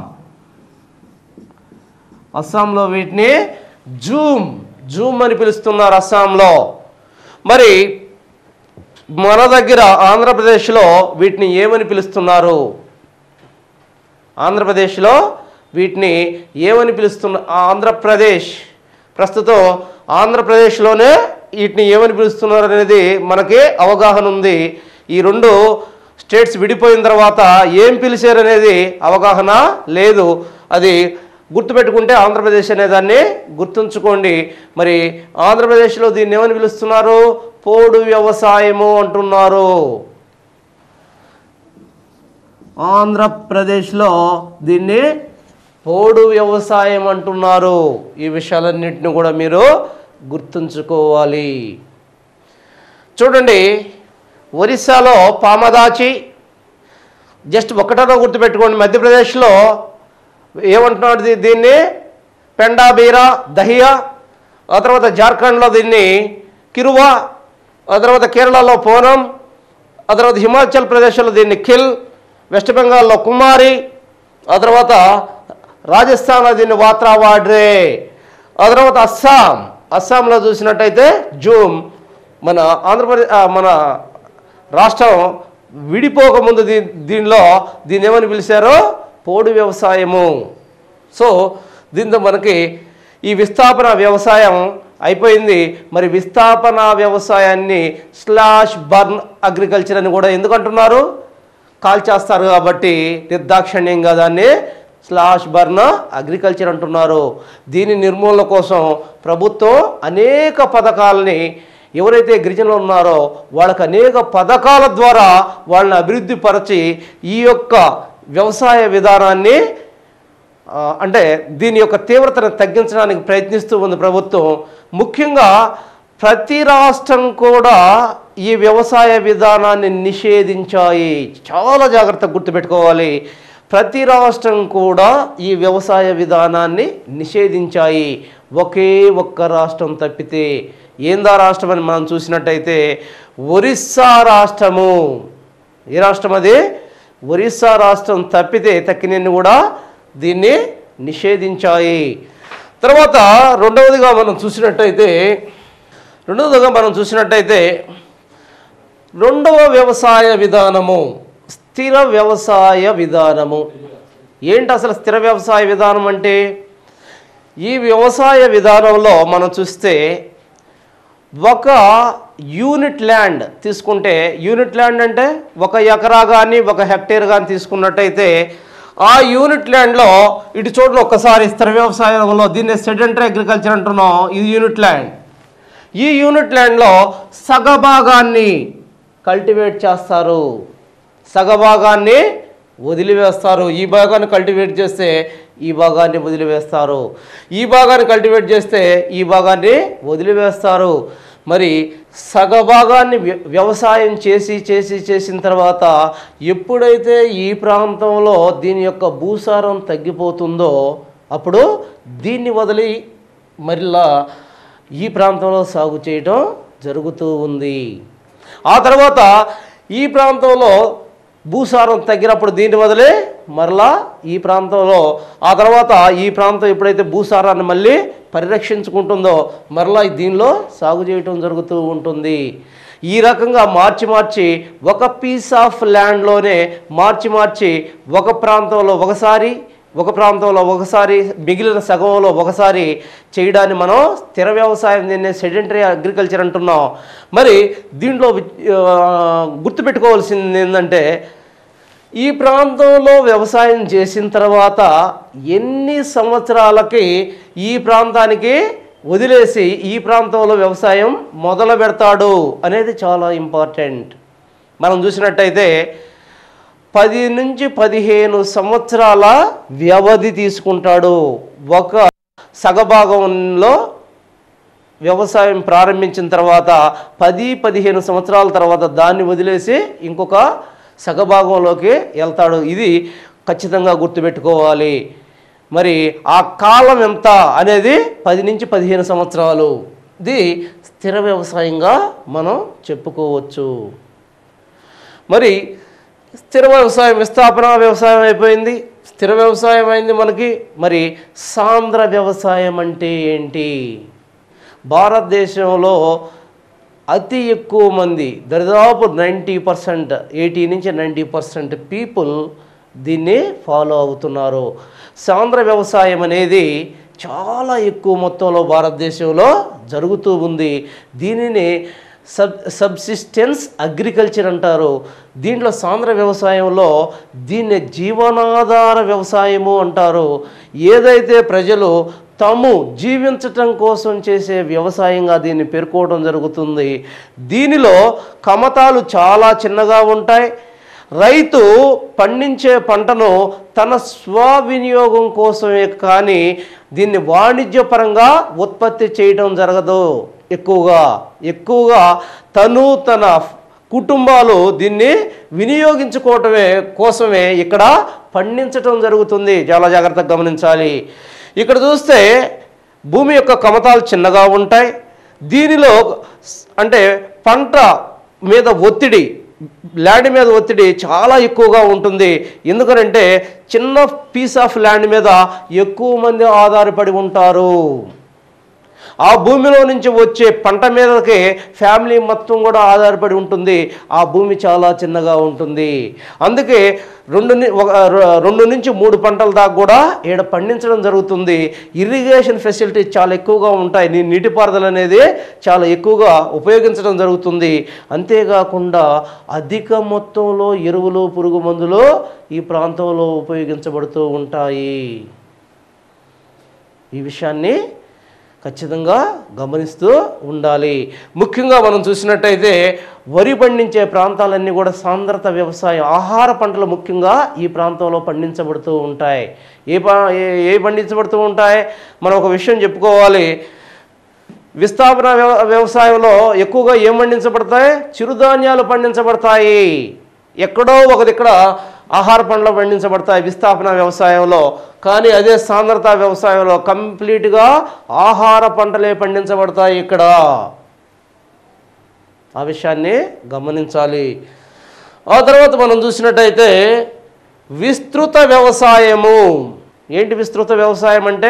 అస్సాంలో వీటిని జూమ్ జూమ్ అని పిలుస్తున్నారు అస్సాంలో మరి మన దగ్గర ఆంధ్రప్రదేశ్లో వీటిని ఏమని పిలుస్తున్నారు ఆంధ్రప్రదేశ్లో వీటిని ఏమని పిలుస్తున్న ఆంధ్రప్రదేశ్ ప్రస్తుతం ఆంధ్రప్రదేశ్లోనే వీటిని ఏమని పిలుస్తున్నారు అనేది మనకి అవగాహన ఉంది ఈ రెండు స్టేట్స్ విడిపోయిన తర్వాత ఏం పిలిచారు అనేది అవగాహన లేదు అది గుర్తుపెట్టుకుంటే ఆంధ్రప్రదేశ్ అనే దాన్ని గుర్తుంచుకోండి మరి ఆంధ్రప్రదేశ్లో దీన్ని ఏమని పిలుస్తున్నారు పోడు వ్యవసాయము అంటున్నారు ఆంధ్రప్రదేశ్లో దీన్ని పోడు వ్యవసాయం అంటున్నారు ఈ విషయాలన్నింటిని కూడా మీరు గుర్తుంచుకోవాలి చూడండి ఒరిస్సాలో పామదాచి జస్ట్ ఒకటనో గుర్తుపెట్టుకోండి మధ్యప్రదేశ్లో ఏమంటున్నాడు దీ- దీన్ని పెండా బీరా దహియా ఆ తర్వాత జార్ఖండ్లో దీన్ని కిరువా ఆ తర్వాత కేరళలో పూనం ఆ తర్వాత హిమాచల్ ప్రదేశ్లో దీన్ని ఖిల్ వెస్ట్ బెంగాల్లో కుమారి ఆ తర్వాత రాజస్థాన్లో దీన్ని వాత్రా వాడ్రే ఆ తర్వాత అస్సాం అస్సాంలో చూసినట్టయితే జూమ్ మన ఆంధ్రప్రదేశ్ ఆ, మన రాష్ట్రం విడిపోకముందు దీ దీనిలో దీన్ని ఏమని పిలిచారో పోడు వ్యవసాయము సో దీంతో మనకి ఈ విస్థాపన వ్యవసాయం అయిపోయింది మరి విస్థాపన వ్యవసాయాన్ని స్లాష్ బర్న్ అగ్రికల్చర్ అని కూడా ఎందుకు అంటున్నారు కాల్చేస్తారు కాబట్టి నిర్దాక్షిణ్యంగా దాన్ని స్లాష్ బర్న్ అగ్రికల్చర్ అంటున్నారు దీని నిర్మూలన కోసం ప్రభుత్వం అనేక పథకాలని ఎవరైతే గిరిజనులు ఉన్నారో వాళ్ళకి అనేక పథకాల ద్వారా వాళ్ళని అభివృద్ధి పరచి ఈ యొక్క వ్యవసాయ విధానాన్ని ఆ, అంటే దీని యొక్క తీవ్రతను తగ్గించడానికి ప్రయత్నిస్తూ ఉంది ప్రభుత్వం ముఖ్యంగా ప్రతి రాష్ట్రం కూడా ఈ వ్యవసాయ విధానాన్ని నిషేధించాయి చాలా జాగ్రత్తగా గుర్తుపెట్టుకోవాలి ప్రతి రాష్ట్రం కూడా ఈ వ్యవసాయ విధానాన్ని నిషేధించాయి ఒకే ఒక్క రాష్ట్రం తప్పితే ఏందా రాష్ట్రం అని మనం చూసినట్టయితే ఒరిస్సా రాష్ట్రము ఏ రాష్ట్రం అది ఒరిస్సా రాష్ట్రం తప్పితే తక్కినన్ని కూడా దీన్ని నిషేధించాయి తర్వాత రెండవదిగా మనం చూసినట్టయితే రెండవదిగా మనం చూసినట్టయితే రెండవ వ్యవసాయ విధానము స్థిర వ్యవసాయ విధానము ఏంటి అసలు స్థిర వ్యవసాయ విధానం అంటే ఈ వ్యవసాయ విధానంలో మనం చూస్తే ఒక యూనిట్ ల్యాండ్ తీసుకుంటే యూనిట్ ల్యాండ్ అంటే ఒక ఎకరా కానీ ఒక హెక్టేర్ కానీ తీసుకున్నట్టయితే ఆ యూనిట్ ల్యాండ్లో ఇటు చూడండి ఒక్కసారి స్థిర వ్యవసాయంలో దీన్ని సెడెంటరీ అగ్రికల్చర్ అంటున్నాం ఇది యూనిట్ ల్యాండ్ ఈ యూనిట్ ల్యాండ్లో సగభాగాన్ని కల్టివేట్ చేస్తారు సగభాగాన్ని వదిలివేస్తారు ఈ భాగాన్ని కల్టివేట్ చేస్తే ఈ భాగాన్ని వదిలివేస్తారు ఈ భాగాన్ని కల్టివేట్ చేస్తే ఈ భాగాన్ని వదిలివేస్తారు మరి సగభాగాన్ని వ్య- వ్యవసాయం చేసి చేసి చేసిన తర్వాత ఎప్పుడైతే ఈ ప్రాంతంలో దీని యొక్క భూసారం తగ్గిపోతుందో అప్పుడు దీన్ని వదిలి మరలా ఈ ప్రాంతంలో సాగు చేయటం జరుగుతూ ఉంది ఆ తర్వాత ఈ ప్రాంతంలో భూసారం తగ్గినప్పుడు దీన్ని వదిలి మరలా ఈ ప్రాంతంలో ఆ తర్వాత ఈ ప్రాంతం ఎప్పుడైతే భూసారాన్ని మళ్ళీ పరిరక్షించుకుంటుందో మరలా దీనిలో సాగు చేయటం జరుగుతూ ఉంటుంది ఈ రకంగా మార్చి మార్చి ఒక పీస్ ఆఫ్ ల్యాండ్లోనే మార్చి మార్చి ఒక ప్రాంతంలో ఒకసారి ఒక ప్రాంతంలో ఒకసారి మిగిలిన సగంలో ఒకసారి చేయడాన్ని మనం స్థిర వ్యవసాయం దీన్ని సెడెంటరీ అగ్రికల్చర్ అంటున్నాం మరి దీంట్లో వి- ఆ, గుర్తుపెట్టుకోవాల్సింది ఏంటంటే ఈ ప్రాంతంలో వ్యవసాయం చేసిన తర్వాత ఎన్ని సంవత్సరాలకి ఈ ప్రాంతానికి వదిలేసి ఈ ప్రాంతంలో వ్యవసాయం మొదలు పెడతాడు అనేది చాలా ఇంపార్టెంట్ మనం చూసినట్టయితే పది నుంచి పదిహేను సంవత్సరాల వ్యవధి తీసుకుంటాడు ఒక సగభాగంలో వ్యవసాయం ప్రారంభించిన తర్వాత పది పదిహేను సంవత్సరాల తర్వాత దాన్ని వదిలేసి ఇంకొక సగభాగంలోకి వెళ్తాడు ఇది ఖచ్చితంగా గుర్తుపెట్టుకోవాలి మరి ఆ కాలం ఎంత అనేది పది నుంచి పదిహేను సంవత్సరాలు ఇది స్థిర వ్యవసాయంగా మనం చెప్పుకోవచ్చు మరి స్థిర వ్యవసాయం విస్థాపన వ్యవసాయం అయిపోయింది స్థిర వ్యవసాయం అయింది మనకి మరి సాంద్ర వ్యవసాయం అంటే ఏంటి భారతదేశంలో అతి ఎక్కువ మంది దరిదాపు నైంటీ పర్సెంట్ ఎయిటీ నుంచి నైంటీ పర్సెంట్ పీపుల్ దీన్ని ఫాలో అవుతున్నారు సాంద్ర వ్యవసాయం అనేది చాలా ఎక్కువ మొత్తంలో భారతదేశంలో జరుగుతూ ఉంది దీనిని సబ్ సబ్సిస్టెన్స్ అగ్రికల్చర్ అంటారు దీంట్లో సాంద్ర వ్యవసాయంలో దీన్ని జీవనాధార వ్యవసాయము అంటారు ఏదైతే ప్రజలు తాము జీవించటం కోసం చేసే వ్యవసాయంగా దీన్ని పేర్కోవడం జరుగుతుంది దీనిలో కమతాలు చాలా చిన్నగా ఉంటాయి రైతు పండించే పంటను తన స్వవినియోగం కోసమే కానీ దీన్ని వాణిజ్యపరంగా ఉత్పత్తి చేయడం జరగదు ఎక్కువగా ఎక్కువగా తను తన కుటుంబాలు దీన్ని వినియోగించుకోవటమే కోసమే ఇక్కడ పండించటం జరుగుతుంది చాలా జాగ్రత్తగా గమనించాలి ఇక్కడ చూస్తే భూమి యొక్క కమతాలు చిన్నగా ఉంటాయి దీనిలో అంటే పంట మీద ఒత్తిడి ల్యాండ్ మీద ఒత్తిడి చాలా ఎక్కువగా ఉంటుంది ఎందుకనంటే చిన్న పీస్ ఆఫ్ ల్యాండ్ మీద ఎక్కువ మంది ఆధారపడి ఉంటారు ఆ భూమిలో నుంచి వచ్చే పంట మీదకి ఫ్యామిలీ మొత్తం కూడా ఆధారపడి ఉంటుంది ఆ భూమి చాలా చిన్నగా ఉంటుంది అందుకే రెండు ని- ఒక ర- రెండు నుంచి మూడు పంటల దాకా కూడా ఈడ పండించడం జరుగుతుంది ఇరిగేషన్ ఫెసిలిటీస్ చాలా ఎక్కువగా ఉంటాయి నీ నీటిపారుదల అనేది చాలా ఎక్కువగా ఉపయోగించడం జరుగుతుంది అంతేకాకుండా అధిక మొత్తంలో ఎరువులు పురుగు మందులు ఈ ప్రాంతంలో ఉపయోగించబడుతూ ఉంటాయి ఈ విషయాన్ని ఖచ్చితంగా గమనిస్తూ ఉండాలి ముఖ్యంగా మనం చూసినట్టయితే వరి పండించే ప్రాంతాలన్నీ కూడా సాంద్రత వ్యవసాయం ఆహార పంటలు ముఖ్యంగా ఈ ప్రాంతంలో పండించబడుతూ ఉంటాయి ఏ ప ఏ- ఏ పండించబడుతూ ఉంటాయి మనం ఒక విషయం చెప్పుకోవాలి విస్థాపన వ్యవ వ్యవసాయంలో ఎక్కువగా ఏం పండించబడతాయి చిరుధాన్యాలు పండించబడతాయి ఎక్కడో ఒకది ఇక్కడ ఆహార పండ్లు పండించబడతాయి విస్థాపన వ్యవసాయంలో కానీ అదే సాంద్రత వ్యవసాయంలో కంప్లీట్గా ఆహార పంటలే పండించబడతాయి ఇక్కడ ఆ విషయాన్ని గమనించాలి ఆ తర్వాత మనం చూసినట్టయితే విస్తృత వ్యవసాయము ఏంటి విస్తృత వ్యవసాయం అంటే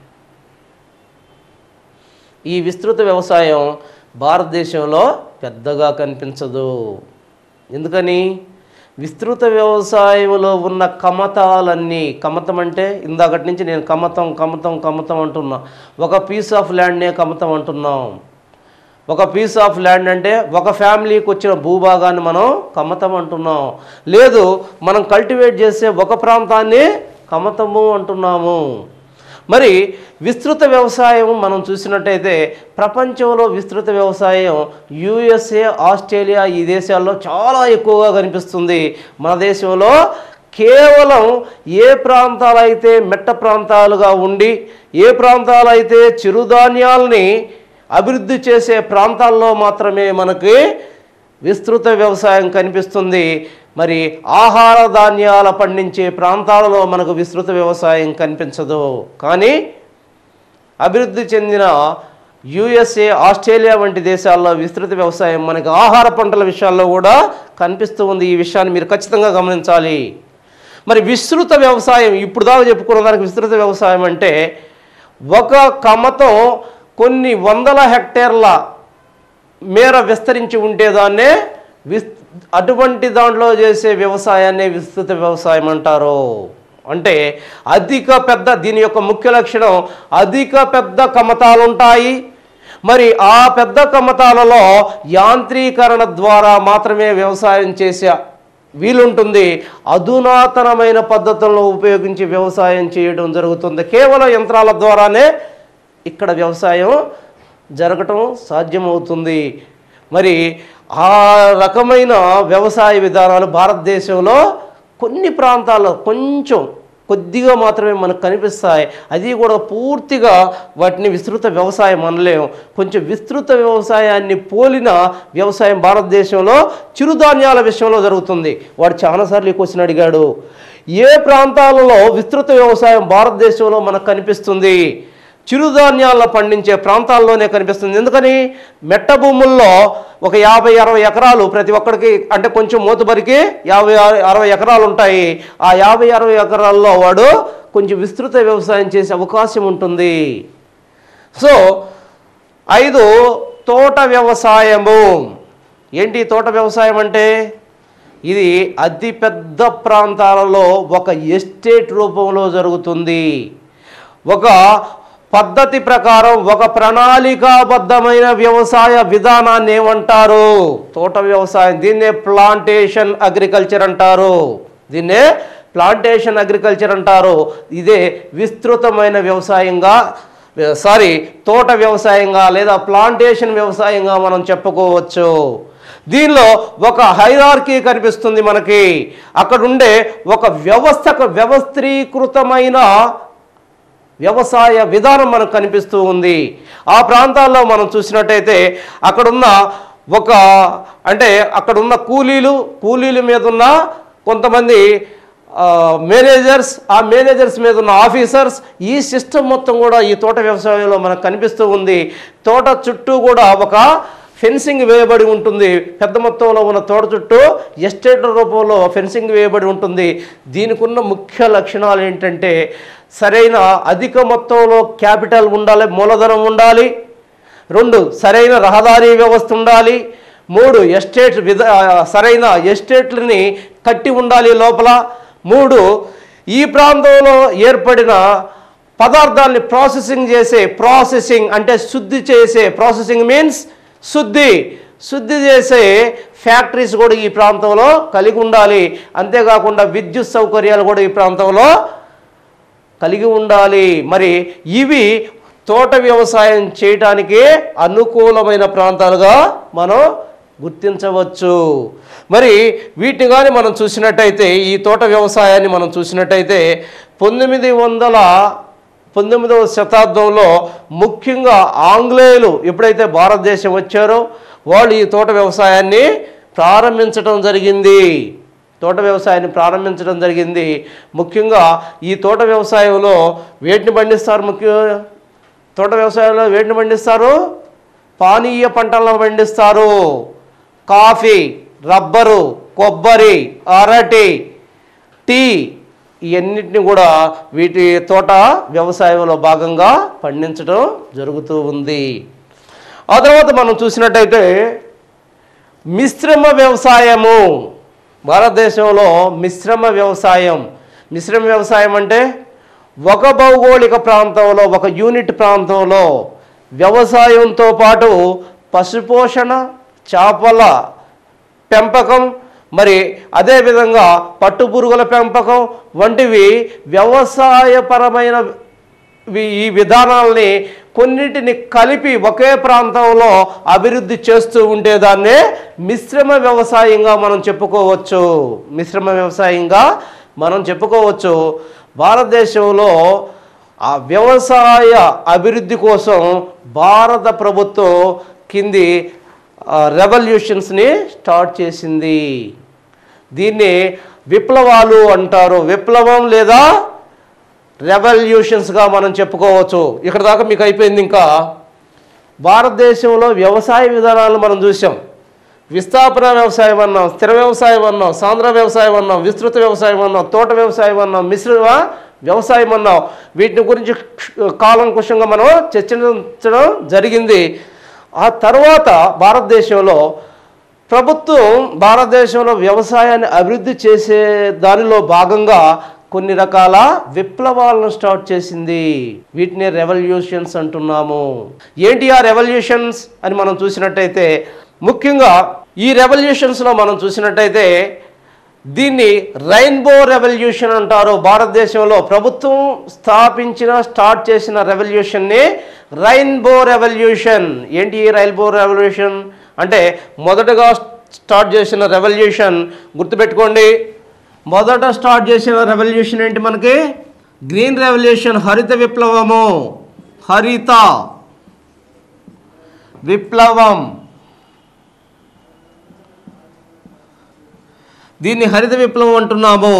ఈ విస్తృత వ్యవసాయం భారతదేశంలో పెద్దగా కనిపించదు ఎందుకని విస్తృత వ్యవసాయంలో ఉన్న కమతాలన్నీ కమతం అంటే ఇందాకటి నుంచి నేను కమతం కమతం కమతం అంటున్నా ఒక పీస్ ఆఫ్ ల్యాండ్నే కమతం అంటున్నాం ఒక పీస్ ఆఫ్ ల్యాండ్ అంటే ఒక ఫ్యామిలీకి వచ్చిన భూభాగాన్ని మనం కమతం అంటున్నాం లేదు మనం కల్టివేట్ చేసే ఒక ప్రాంతాన్ని కమతము అంటున్నాము మరి విస్తృత వ్యవసాయం మనం చూసినట్టయితే ప్రపంచంలో విస్తృత వ్యవసాయం యుఎస్ఏ ఆస్ట్రేలియా ఈ దేశాల్లో చాలా ఎక్కువగా కనిపిస్తుంది మన దేశంలో కేవలం ఏ ప్రాంతాలైతే మెట్ట ప్రాంతాలుగా ఉండి ఏ ప్రాంతాలైతే చిరుధాన్యాలని అభివృద్ధి చేసే ప్రాంతాల్లో మాత్రమే మనకి విస్తృత వ్యవసాయం కనిపిస్తుంది మరి ఆహార ధాన్యాల పండించే ప్రాంతాలలో మనకు విస్తృత వ్యవసాయం కనిపించదు కానీ అభివృద్ధి చెందిన యుఎస్ఏ ఆస్ట్రేలియా వంటి దేశాల్లో విస్తృత వ్యవసాయం మనకి ఆహార పంటల విషయాల్లో కూడా కనిపిస్తూ ఉంది ఈ విషయాన్ని మీరు ఖచ్చితంగా గమనించాలి మరి విస్తృత వ్యవసాయం ఇప్పుడు దాకా చెప్పుకున్న దానికి విస్తృత వ్యవసాయం అంటే ఒక కమతం కొన్ని వందల హెక్టేర్ల మేర విస్తరించి ఉండేదాన్నే విస్ అటువంటి దాంట్లో చేసే వ్యవసాయాన్ని విస్తృత వ్యవసాయం అంటారు అంటే అధిక పెద్ద దీని యొక్క ముఖ్య లక్షణం అధిక పెద్ద కమతాలు ఉంటాయి మరి ఆ పెద్ద కమతాలలో యాంత్రీకరణ ద్వారా మాత్రమే వ్యవసాయం చేసే వీలుంటుంది అధునాతనమైన పద్ధతులను ఉపయోగించి వ్యవసాయం చేయడం జరుగుతుంది కేవలం యంత్రాల ద్వారానే ఇక్కడ వ్యవసాయం జరగటం సాధ్యమవుతుంది మరి ఆ రకమైన వ్యవసాయ విధానాలు భారతదేశంలో కొన్ని ప్రాంతాల్లో కొంచెం కొద్దిగా మాత్రమే మనకు కనిపిస్తాయి అది కూడా పూర్తిగా వాటిని విస్తృత వ్యవసాయం అనలేం కొంచెం విస్తృత వ్యవసాయాన్ని పోలిన వ్యవసాయం భారతదేశంలో చిరుధాన్యాల విషయంలో జరుగుతుంది వాడు చాలాసార్లు ఈ క్వశ్చన్ అడిగాడు ఏ ప్రాంతాలలో విస్తృత వ్యవసాయం భారతదేశంలో మనకు కనిపిస్తుంది చిరుధాన్యాలను పండించే ప్రాంతాల్లోనే కనిపిస్తుంది ఎందుకని మెట్ట భూముల్లో ఒక యాభై అరవై ఎకరాలు ప్రతి ఒక్కడికి అంటే కొంచెం మూతబరికి యాభై అర- అరవై ఎకరాలు ఉంటాయి ఆ యాభై అరవై ఎకరాల్లో వాడు కొంచెం విస్తృత వ్యవసాయం చేసే అవకాశం ఉంటుంది సో ఐదు తోట వ్యవసాయము ఏంటి ఈ తోట వ్యవసాయం అంటే ఇది అతి పెద్ద ప్రాంతాలలో ఒక ఎస్టేట్ రూపంలో జరుగుతుంది ఒక పద్ధతి ప్రకారం ఒక ప్రణాళికాబద్ధమైన వ్యవసాయ విధానాన్ని ఏమంటారు తోట వ్యవసాయం దీన్నే ప్లాంటేషన్ అగ్రికల్చర్ అంటారు దీన్నే ప్లాంటేషన్ అగ్రికల్చర్ అంటారు ఇదే విస్తృతమైన వ్యవసాయంగా సారీ తోట వ్యవసాయంగా లేదా ప్లాంటేషన్ వ్యవసాయంగా మనం చెప్పుకోవచ్చు దీనిలో ఒక హైరార్కీ కనిపిస్తుంది మనకి అక్కడ ఉండే ఒక వ్యవస్థకు వ్యవస్థీకృతమైన వ్యవసాయ విధానం మనకు కనిపిస్తూ ఉంది ఆ ప్రాంతాల్లో మనం చూసినట్టయితే అక్కడున్న ఒక అంటే అక్కడున్న కూలీలు కూలీల మీద ఉన్న కొంతమంది ఆ, మేనేజర్స్ ఆ మేనేజర్స్ మీద ఉన్న ఆఫీసర్స్ ఈ సిస్టమ్ మొత్తం కూడా ఈ తోట వ్యవసాయంలో మనకు కనిపిస్తూ ఉంది తోట చుట్టూ కూడా ఒక ఫెన్సింగ్ వేయబడి ఉంటుంది పెద్ద మొత్తంలో ఉన్న తోట చుట్టూ ఎస్టేట్ రూపంలో ఫెన్సింగ్ వేయబడి ఉంటుంది దీనికి ఉన్న ముఖ్య లక్షణాలు ఏంటంటే సరైన అధిక మొత్తంలో క్యాపిటల్ ఉండాలి మూలధనం ఉండాలి రెండు సరైన రహదారి వ్యవస్థ ఉండాలి మూడు ఎస్టేట్ విధ సరైన ఎస్టేట్లని కట్టి ఉండాలి లోపల మూడు ఈ ప్రాంతంలో ఏర్పడిన పదార్థాన్ని ప్రాసెసింగ్ చేసే ప్రాసెసింగ్ అంటే శుద్ధి చేసే ప్రాసెసింగ్ మీన్స్ శుద్ధి శుద్ధి చేసే ఫ్యాక్టరీస్ కూడా ఈ ప్రాంతంలో కలిగి ఉండాలి అంతేకాకుండా విద్యుత్ సౌకర్యాలు కూడా ఈ ప్రాంతంలో కలిగి ఉండాలి మరి ఇవి తోట వ్యవసాయం చేయటానికి అనుకూలమైన ప్రాంతాలుగా మనం గుర్తించవచ్చు మరి వీటిని కానీ మనం చూసినట్టయితే ఈ తోట వ్యవసాయాన్ని మనం చూసినట్టయితే పంతొమ్మిది వందల పంతొమ్మిదవ శతాబ్దంలో ముఖ్యంగా ఆంగ్లేయులు ఎప్పుడైతే భారతదేశం వచ్చారో వాళ్ళు ఈ తోట వ్యవసాయాన్ని ప్రారంభించడం జరిగింది తోట వ్యవసాయాన్ని ప్రారంభించడం జరిగింది ముఖ్యంగా ఈ తోట వ్యవసాయంలో వేటిని పండిస్తారు ముఖ్య తోట వ్యవసాయంలో వేటిని పండిస్తారు పానీయ పంటలను పండిస్తారు కాఫీ రబ్బరు కొబ్బరి అరటి టీ ఇవన్నిటిని కూడా వీటి తోట వ్యవసాయంలో భాగంగా పండించడం జరుగుతూ ఉంది ఆ తర్వాత మనం చూసినట్టయితే మిశ్రమ వ్యవసాయము భారతదేశంలో మిశ్రమ వ్యవసాయం మిశ్రమ వ్యవసాయం అంటే ఒక భౌగోళిక ప్రాంతంలో ఒక యూనిట్ ప్రాంతంలో వ్యవసాయంతో పాటు పశుపోషణ చేపల పెంపకం మరి అదేవిధంగా పట్టుపురుగుల పెంపకం వంటివి వ్యవసాయపరమైన వి- ఈ విధానాల్ని కొన్నిటిని కలిపి ఒకే ప్రాంతంలో అభివృద్ధి చేస్తూ ఉంటే దాన్నే మిశ్రమ వ్యవసాయంగా మనం చెప్పుకోవచ్చు మిశ్రమ వ్యవసాయంగా మనం చెప్పుకోవచ్చు భారతదేశంలో ఆ వ్యవసాయ అభివృద్ధి కోసం భారత ప్రభుత్వం కింది రెవల్యూషన్స్ని స్టార్ట్ చేసింది దీన్ని విప్లవాలు అంటారు విప్లవం లేదా రెవల్యూషన్స్గా మనం చెప్పుకోవచ్చు ఇక్కడ దాకా మీకు అయిపోయింది ఇంకా భారతదేశంలో వ్యవసాయ విధానాలను మనం చూసాం విస్థాపన వ్యవసాయం అన్నాం స్థిర వ్యవసాయం అన్నాం సాంద్ర వ్యవసాయం అన్నాం విస్తృత వ్యవసాయం అన్నాం తోట వ్యవసాయం అన్నాం మిశ్రమ వ్యవసాయం అన్నాం వీటిని గురించి కాలంకుశంగా మనం చర్చించడం జరిగింది ఆ తర్వాత భారతదేశంలో ప్రభుత్వం భారతదేశంలో వ్యవసాయాన్ని అభివృద్ధి చేసే దానిలో భాగంగా కొన్ని రకాల విప్లవాలను స్టార్ట్ చేసింది వీటిని రెవల్యూషన్స్ అంటున్నాము ఏంటి ఆ రెవల్యూషన్స్ అని మనం చూసినట్టయితే ముఖ్యంగా ఈ రెవల్యూషన్స్లో మనం చూసినట్టయితే దీన్ని రైన్బో రెవల్యూషన్ అంటారు భారతదేశంలో ప్రభుత్వం స్థాపించిన స్టార్ట్ చేసిన రెవల్యూషన్ని రైన్బో రెవల్యూషన్ ఏంటి ఈ రైన్బో రెవల్యూషన్ అంటే మొదటగా స్టార్ట్ చేసిన రెవల్యూషన్ గుర్తుపెట్టుకోండి మొదట స్టార్ట్ చేసిన రెవల్యూషన్ ఏంటి మనకి గ్రీన్ రెవల్యూషన్ హరిత విప్లవము హరిత విప్లవం దీన్ని హరిత విప్లవం అంటున్నాము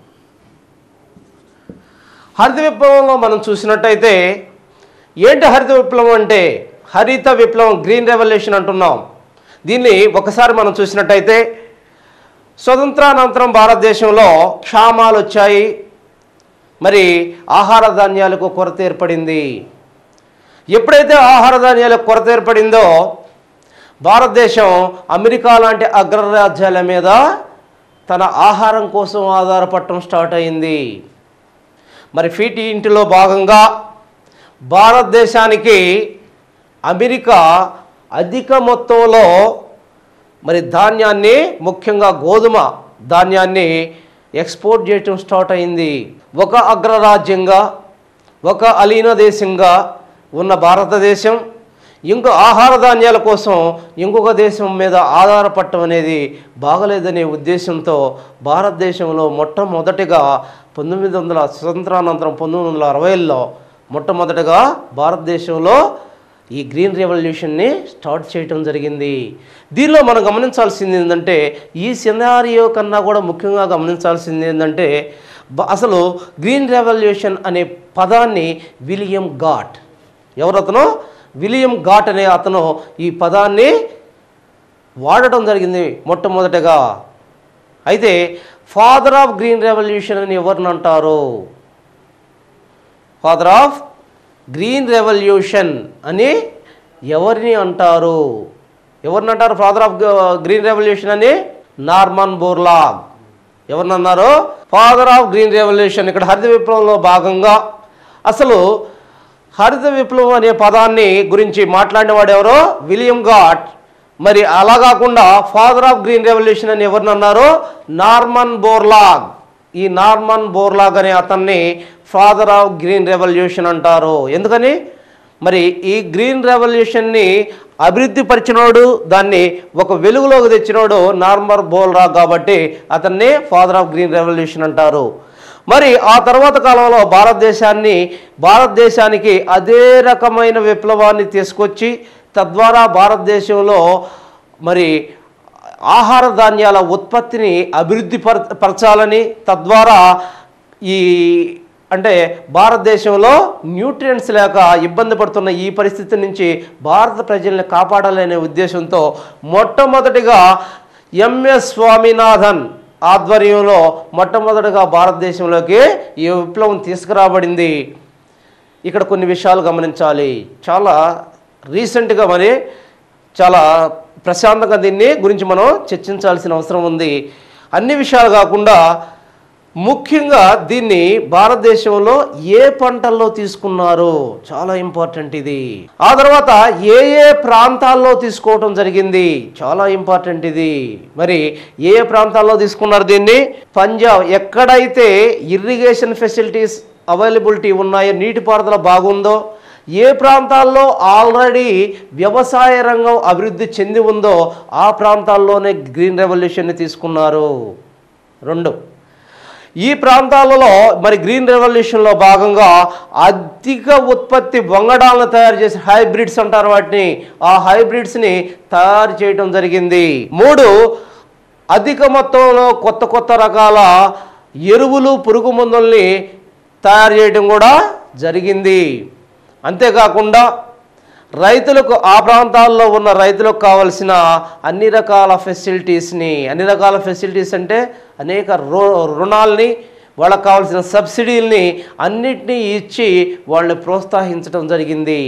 హరిత విప్లవంలో మనం చూసినట్టయితే ఏంటి హరిత విప్లవం అంటే హరిత విప్లవం గ్రీన్ రెవల్యూషన్ అంటున్నాం దీన్ని ఒకసారి మనం చూసినట్టయితే స్వతంత్రానంతరం భారతదేశంలో క్షామాలు వచ్చాయి మరి ఆహార ధాన్యాలకు కొరత ఏర్పడింది ఎప్పుడైతే ఆహార ధాన్యాలకు కొరత ఏర్పడిందో భారతదేశం అమెరికా లాంటి అగ్రరాజ్యాల మీద తన ఆహారం కోసం ఆధారపడటం స్టార్ట్ అయింది మరి ఫీటీ ఇంటిలో భాగంగా భారతదేశానికి అమెరికా అధిక మొత్తంలో మరి ధాన్యాన్ని ముఖ్యంగా గోధుమ ధాన్యాన్ని ఎక్స్పోర్ట్ చేయటం స్టార్ట్ అయింది ఒక అగ్రరాజ్యంగా ఒక అలీన దేశంగా ఉన్న భారతదేశం ఇంకో ఆహార ధాన్యాల కోసం ఇంకొక దేశం మీద ఆధారపడటం అనేది బాగలేదనే ఉద్దేశంతో భారతదేశంలో మొట్టమొదటిగా పంతొమ్మిది వందల స్వతంత్రానంతరం పంతొమ్మిది వందల అరవైలో మొట్టమొదటిగా భారతదేశంలో ఈ గ్రీన్ రెవల్యూషన్ని స్టార్ట్ చేయటం జరిగింది దీనిలో మనం గమనించాల్సింది ఏంటంటే ఈ సినారియో కన్నా కూడా ముఖ్యంగా గమనించాల్సింది ఏంటంటే బ- అసలు గ్రీన్ రెవల్యూషన్ అనే పదాన్ని విలియం గాట్ ఎవరతను విలియం గాట్ అనే అతను ఈ పదాన్ని వాడటం జరిగింది మొట్టమొదటగా అయితే ఫాదర్ ఆఫ్ గ్రీన్ రెవల్యూషన్ అని ఎవరిని అంటారు ఫాదర్ ఆఫ్ గ్రీన్ రెవల్యూషన్ అని ఎవరిని అంటారు ఎవరిని అంటారు ఫాదర్ ఆఫ్ గ్రీన్ రెవల్యూషన్ అని నార్మన్ బోర్లాగ్ ఎవరిని అన్నారు ఫాదర్ ఆఫ్ గ్రీన్ రెవల్యూషన్ ఇక్కడ హరిత విప్లవంలో భాగంగా అసలు హరిత విప్లవం అనే పదాన్ని గురించి మాట్లాడినవాడు ఎవరో విలియం గాట్ మరి అలా కాకుండా ఫాదర్ ఆఫ్ గ్రీన్ రెవల్యూషన్ అని ఎవరిని అన్నారు నార్మన్ బోర్లాగ్ ఈ నార్మన్ బోర్లాగ్ అనే అతన్ని ఫాదర్ ఆఫ్ గ్రీన్ రెవల్యూషన్ అంటారు ఎందుకని మరి ఈ గ్రీన్ రెవల్యూషన్ని అభివృద్ధి పరిచినోడు దాన్ని ఒక వెలుగులోకి తెచ్చినోడు నార్మర్ బోల్రాగ్ కాబట్టి అతన్ని ఫాదర్ ఆఫ్ గ్రీన్ రెవల్యూషన్ అంటారు మరి ఆ తర్వాత కాలంలో భారతదేశాన్ని భారతదేశానికి అదే రకమైన విప్లవాన్ని తీసుకొచ్చి తద్వారా భారతదేశంలో మరి ఆహార ధాన్యాల ఉత్పత్తిని అభివృద్ధి పర పరచాలని తద్వారా ఈ అంటే భారతదేశంలో న్యూట్రియంట్స్ లేక ఇబ్బంది పడుతున్న ఈ పరిస్థితి నుంచి భారత ప్రజల్ని కాపాడాలనే ఉద్దేశంతో మొట్టమొదటిగా ఎంఎస్ స్వామినాథన్ ఆధ్వర్యంలో మొట్టమొదటిగా భారతదేశంలోకి ఈ విప్లవం తీసుకురాబడింది ఇక్కడ కొన్ని విషయాలు గమనించాలి చాలా రీసెంట్గా మరి చాలా ప్రశాంతంగా దీన్ని గురించి మనం చర్చించాల్సిన అవసరం ఉంది అన్ని విషయాలు కాకుండా ముఖ్యంగా దీన్ని భారతదేశంలో ఏ పంటల్లో తీసుకున్నారు చాలా ఇంపార్టెంట్ ఇది ఆ తర్వాత ఏ ఏ ప్రాంతాల్లో తీసుకోవటం జరిగింది చాలా ఇంపార్టెంట్ ఇది మరి ఏ ఏ ప్రాంతాల్లో తీసుకున్నారు దీన్ని పంజాబ్ ఎక్కడైతే ఇరిగేషన్ ఫెసిలిటీస్ అవైలబిలిటీ ఉన్నాయో నీటిపారుదల బాగుందో ఏ ప్రాంతాల్లో ఆల్రెడీ వ్యవసాయ రంగం అభివృద్ధి చెంది ఉందో ఆ ప్రాంతాల్లోనే గ్రీన్ రెవల్యూషన్ని తీసుకున్నారు రెండు ఈ ప్రాంతాలలో మరి గ్రీన్ రెవల్యూషన్లో భాగంగా అధిక ఉత్పత్తి వంగడాలను తయారు చేసే హైబ్రిడ్స్ అంటారు వాటిని ఆ హైబ్రిడ్స్ని తయారు చేయడం జరిగింది మూడు అధిక మొత్తంలో కొత్త కొత్త రకాల ఎరువులు పురుగు మందుల్ని తయారు చేయడం కూడా జరిగింది అంతేకాకుండా రైతులకు ఆ ప్రాంతాల్లో ఉన్న రైతులకు కావలసిన అన్ని రకాల ఫెసిలిటీస్ని అన్ని రకాల ఫెసిలిటీస్ అంటే అనేక రు రుణాల్ని వాళ్ళకు కావాల్సిన సబ్సిడీల్ని అన్నిటినీ ఇచ్చి వాళ్ళని ప్రోత్సహించడం జరిగింది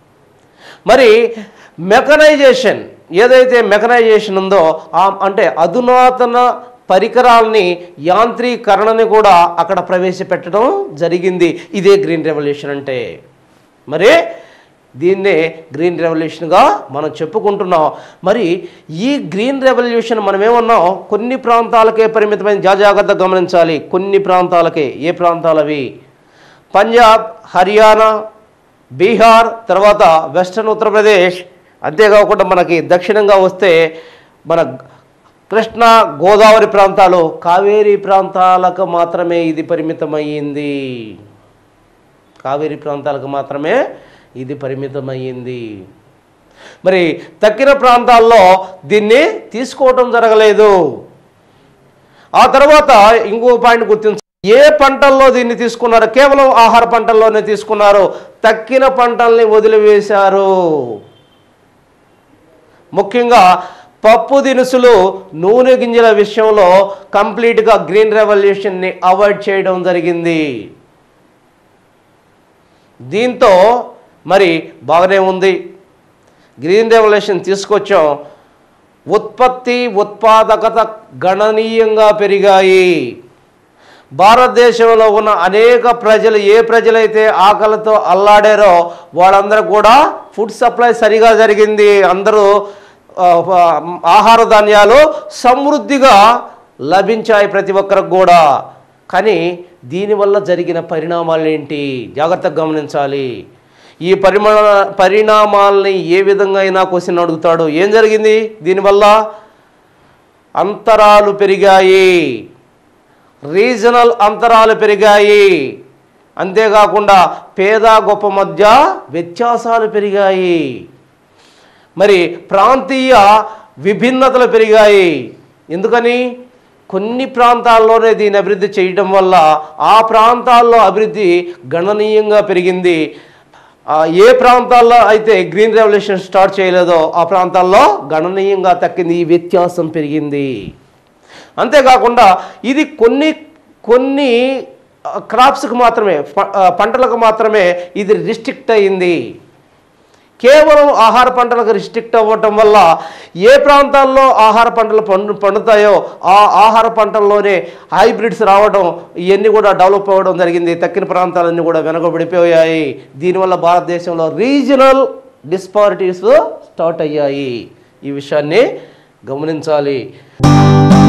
మరి మెకనైజేషన్ ఏదైతే మెకనైజేషన్ ఉందో ఆ అంటే అధునాతన పరికరాలని యాంత్రీకరణని కూడా అక్కడ ప్రవేశపెట్టడం జరిగింది ఇదే గ్రీన్ రెవల్యూషన్ అంటే మరి దీన్నే గ్రీన్ రెవల్యూషన్గా మనం చెప్పుకుంటున్నాం మరి ఈ గ్రీన్ రెవల్యూషన్ మనం ఏమన్నాం కొన్ని ప్రాంతాలకే పరిమితమైన జా- జాగ్రత్తగా గమనించాలి కొన్ని ప్రాంతాలకే ఏ ప్రాంతాలవి పంజాబ్ హర్యానా బీహార్ తర్వాత వెస్ట్రన్ ఉత్తరప్రదేశ్ అంతేకాకుండా మనకి దక్షిణంగా వస్తే మన కృష్ణా గోదావరి ప్రాంతాలు కావేరీ ప్రాంతాలకు మాత్రమే ఇది పరిమితమయ్యింది కావేరీ ప్రాంతాలకు మాత్రమే ఇది పరిమితమయ్యింది మరి తక్కిన ప్రాంతాల్లో దీన్ని తీసుకోవటం జరగలేదు ఆ తర్వాత ఇంకో పాయింట్ గుర్తించ ఏ పంటల్లో దీన్ని తీసుకున్నారు కేవలం ఆహార పంటల్లోనే తీసుకున్నారు తక్కిన పంటల్ని వదిలివేశారు ముఖ్యంగా పప్పు దినుసులు నూనె గింజల విషయంలో కంప్లీట్గా గ్రీన్ రెవల్యూషన్ని అవాయిడ్ చేయడం జరిగింది దీంతో మరి బాగానే ఉంది గ్రీన్ రెవల్యూషన్ తీసుకొచ్చాం ఉత్పత్తి ఉత్పాదకత గణనీయంగా పెరిగాయి భారతదేశంలో ఉన్న అనేక ప్రజలు ఏ ప్రజలైతే ఆకలితో అల్లాడారో వాళ్ళందరూ కూడా ఫుడ్ సప్లై సరిగా జరిగింది అందరూ ఆ, ఆ, ఆహార ధాన్యాలు సమృద్ధిగా లభించాయి ప్రతి ఒక్కరికి కూడా కానీ దీనివల్ల జరిగిన పరిణామాలు ఏంటి జాగ్రత్తగా గమనించాలి ఈ పరిమాణ పరిణామాల్ని ఏ విధంగా అయినా క్వశ్చన్ అడుగుతాడు ఏం జరిగింది దీనివల్ల అంతరాలు పెరిగాయి రీజనల్ అంతరాలు పెరిగాయి అంతేకాకుండా పేద గొప్ప మధ్య వ్యత్యాసాలు పెరిగాయి మరి ప్రాంతీయ విభిన్నతలు పెరిగాయి ఎందుకని కొన్ని ప్రాంతాల్లోనే దీన్ని అభివృద్ధి చేయడం వల్ల ఆ ప్రాంతాల్లో అభివృద్ధి గణనీయంగా పెరిగింది ఆ, ఏ ప్రాంతాల్లో అయితే గ్రీన్ రెవల్యూషన్ స్టార్ట్ చేయలేదో ఆ ప్రాంతాల్లో గణనీయంగా తక్కింది ఈ వ్యత్యాసం పెరిగింది అంతేకాకుండా ఇది కొన్ని కొన్ని క్రాప్స్కి మాత్రమే ప- ఆ, పంటలకు మాత్రమే ఇది రిస్ట్రిక్ట్ అయింది కేవలం ఆహార పంటలకు రిస్ట్రిక్ట్ అవ్వటం వల్ల ఏ ప్రాంతాల్లో ఆహార పంటలు పండు పండుతాయో ఆ ఆహార పంటల్లోనే హైబ్రిడ్స్ రావడం ఇవన్నీ కూడా డెవలప్ అవ్వడం జరిగింది తక్కిన ప్రాంతాలన్నీ కూడా వెనకబడిపోయాయి దీనివల్ల భారతదేశంలో రీజనల్ డిస్పారిటీస్ స్టార్ట్ అయ్యాయి ఈ విషయాన్ని గమనించాలి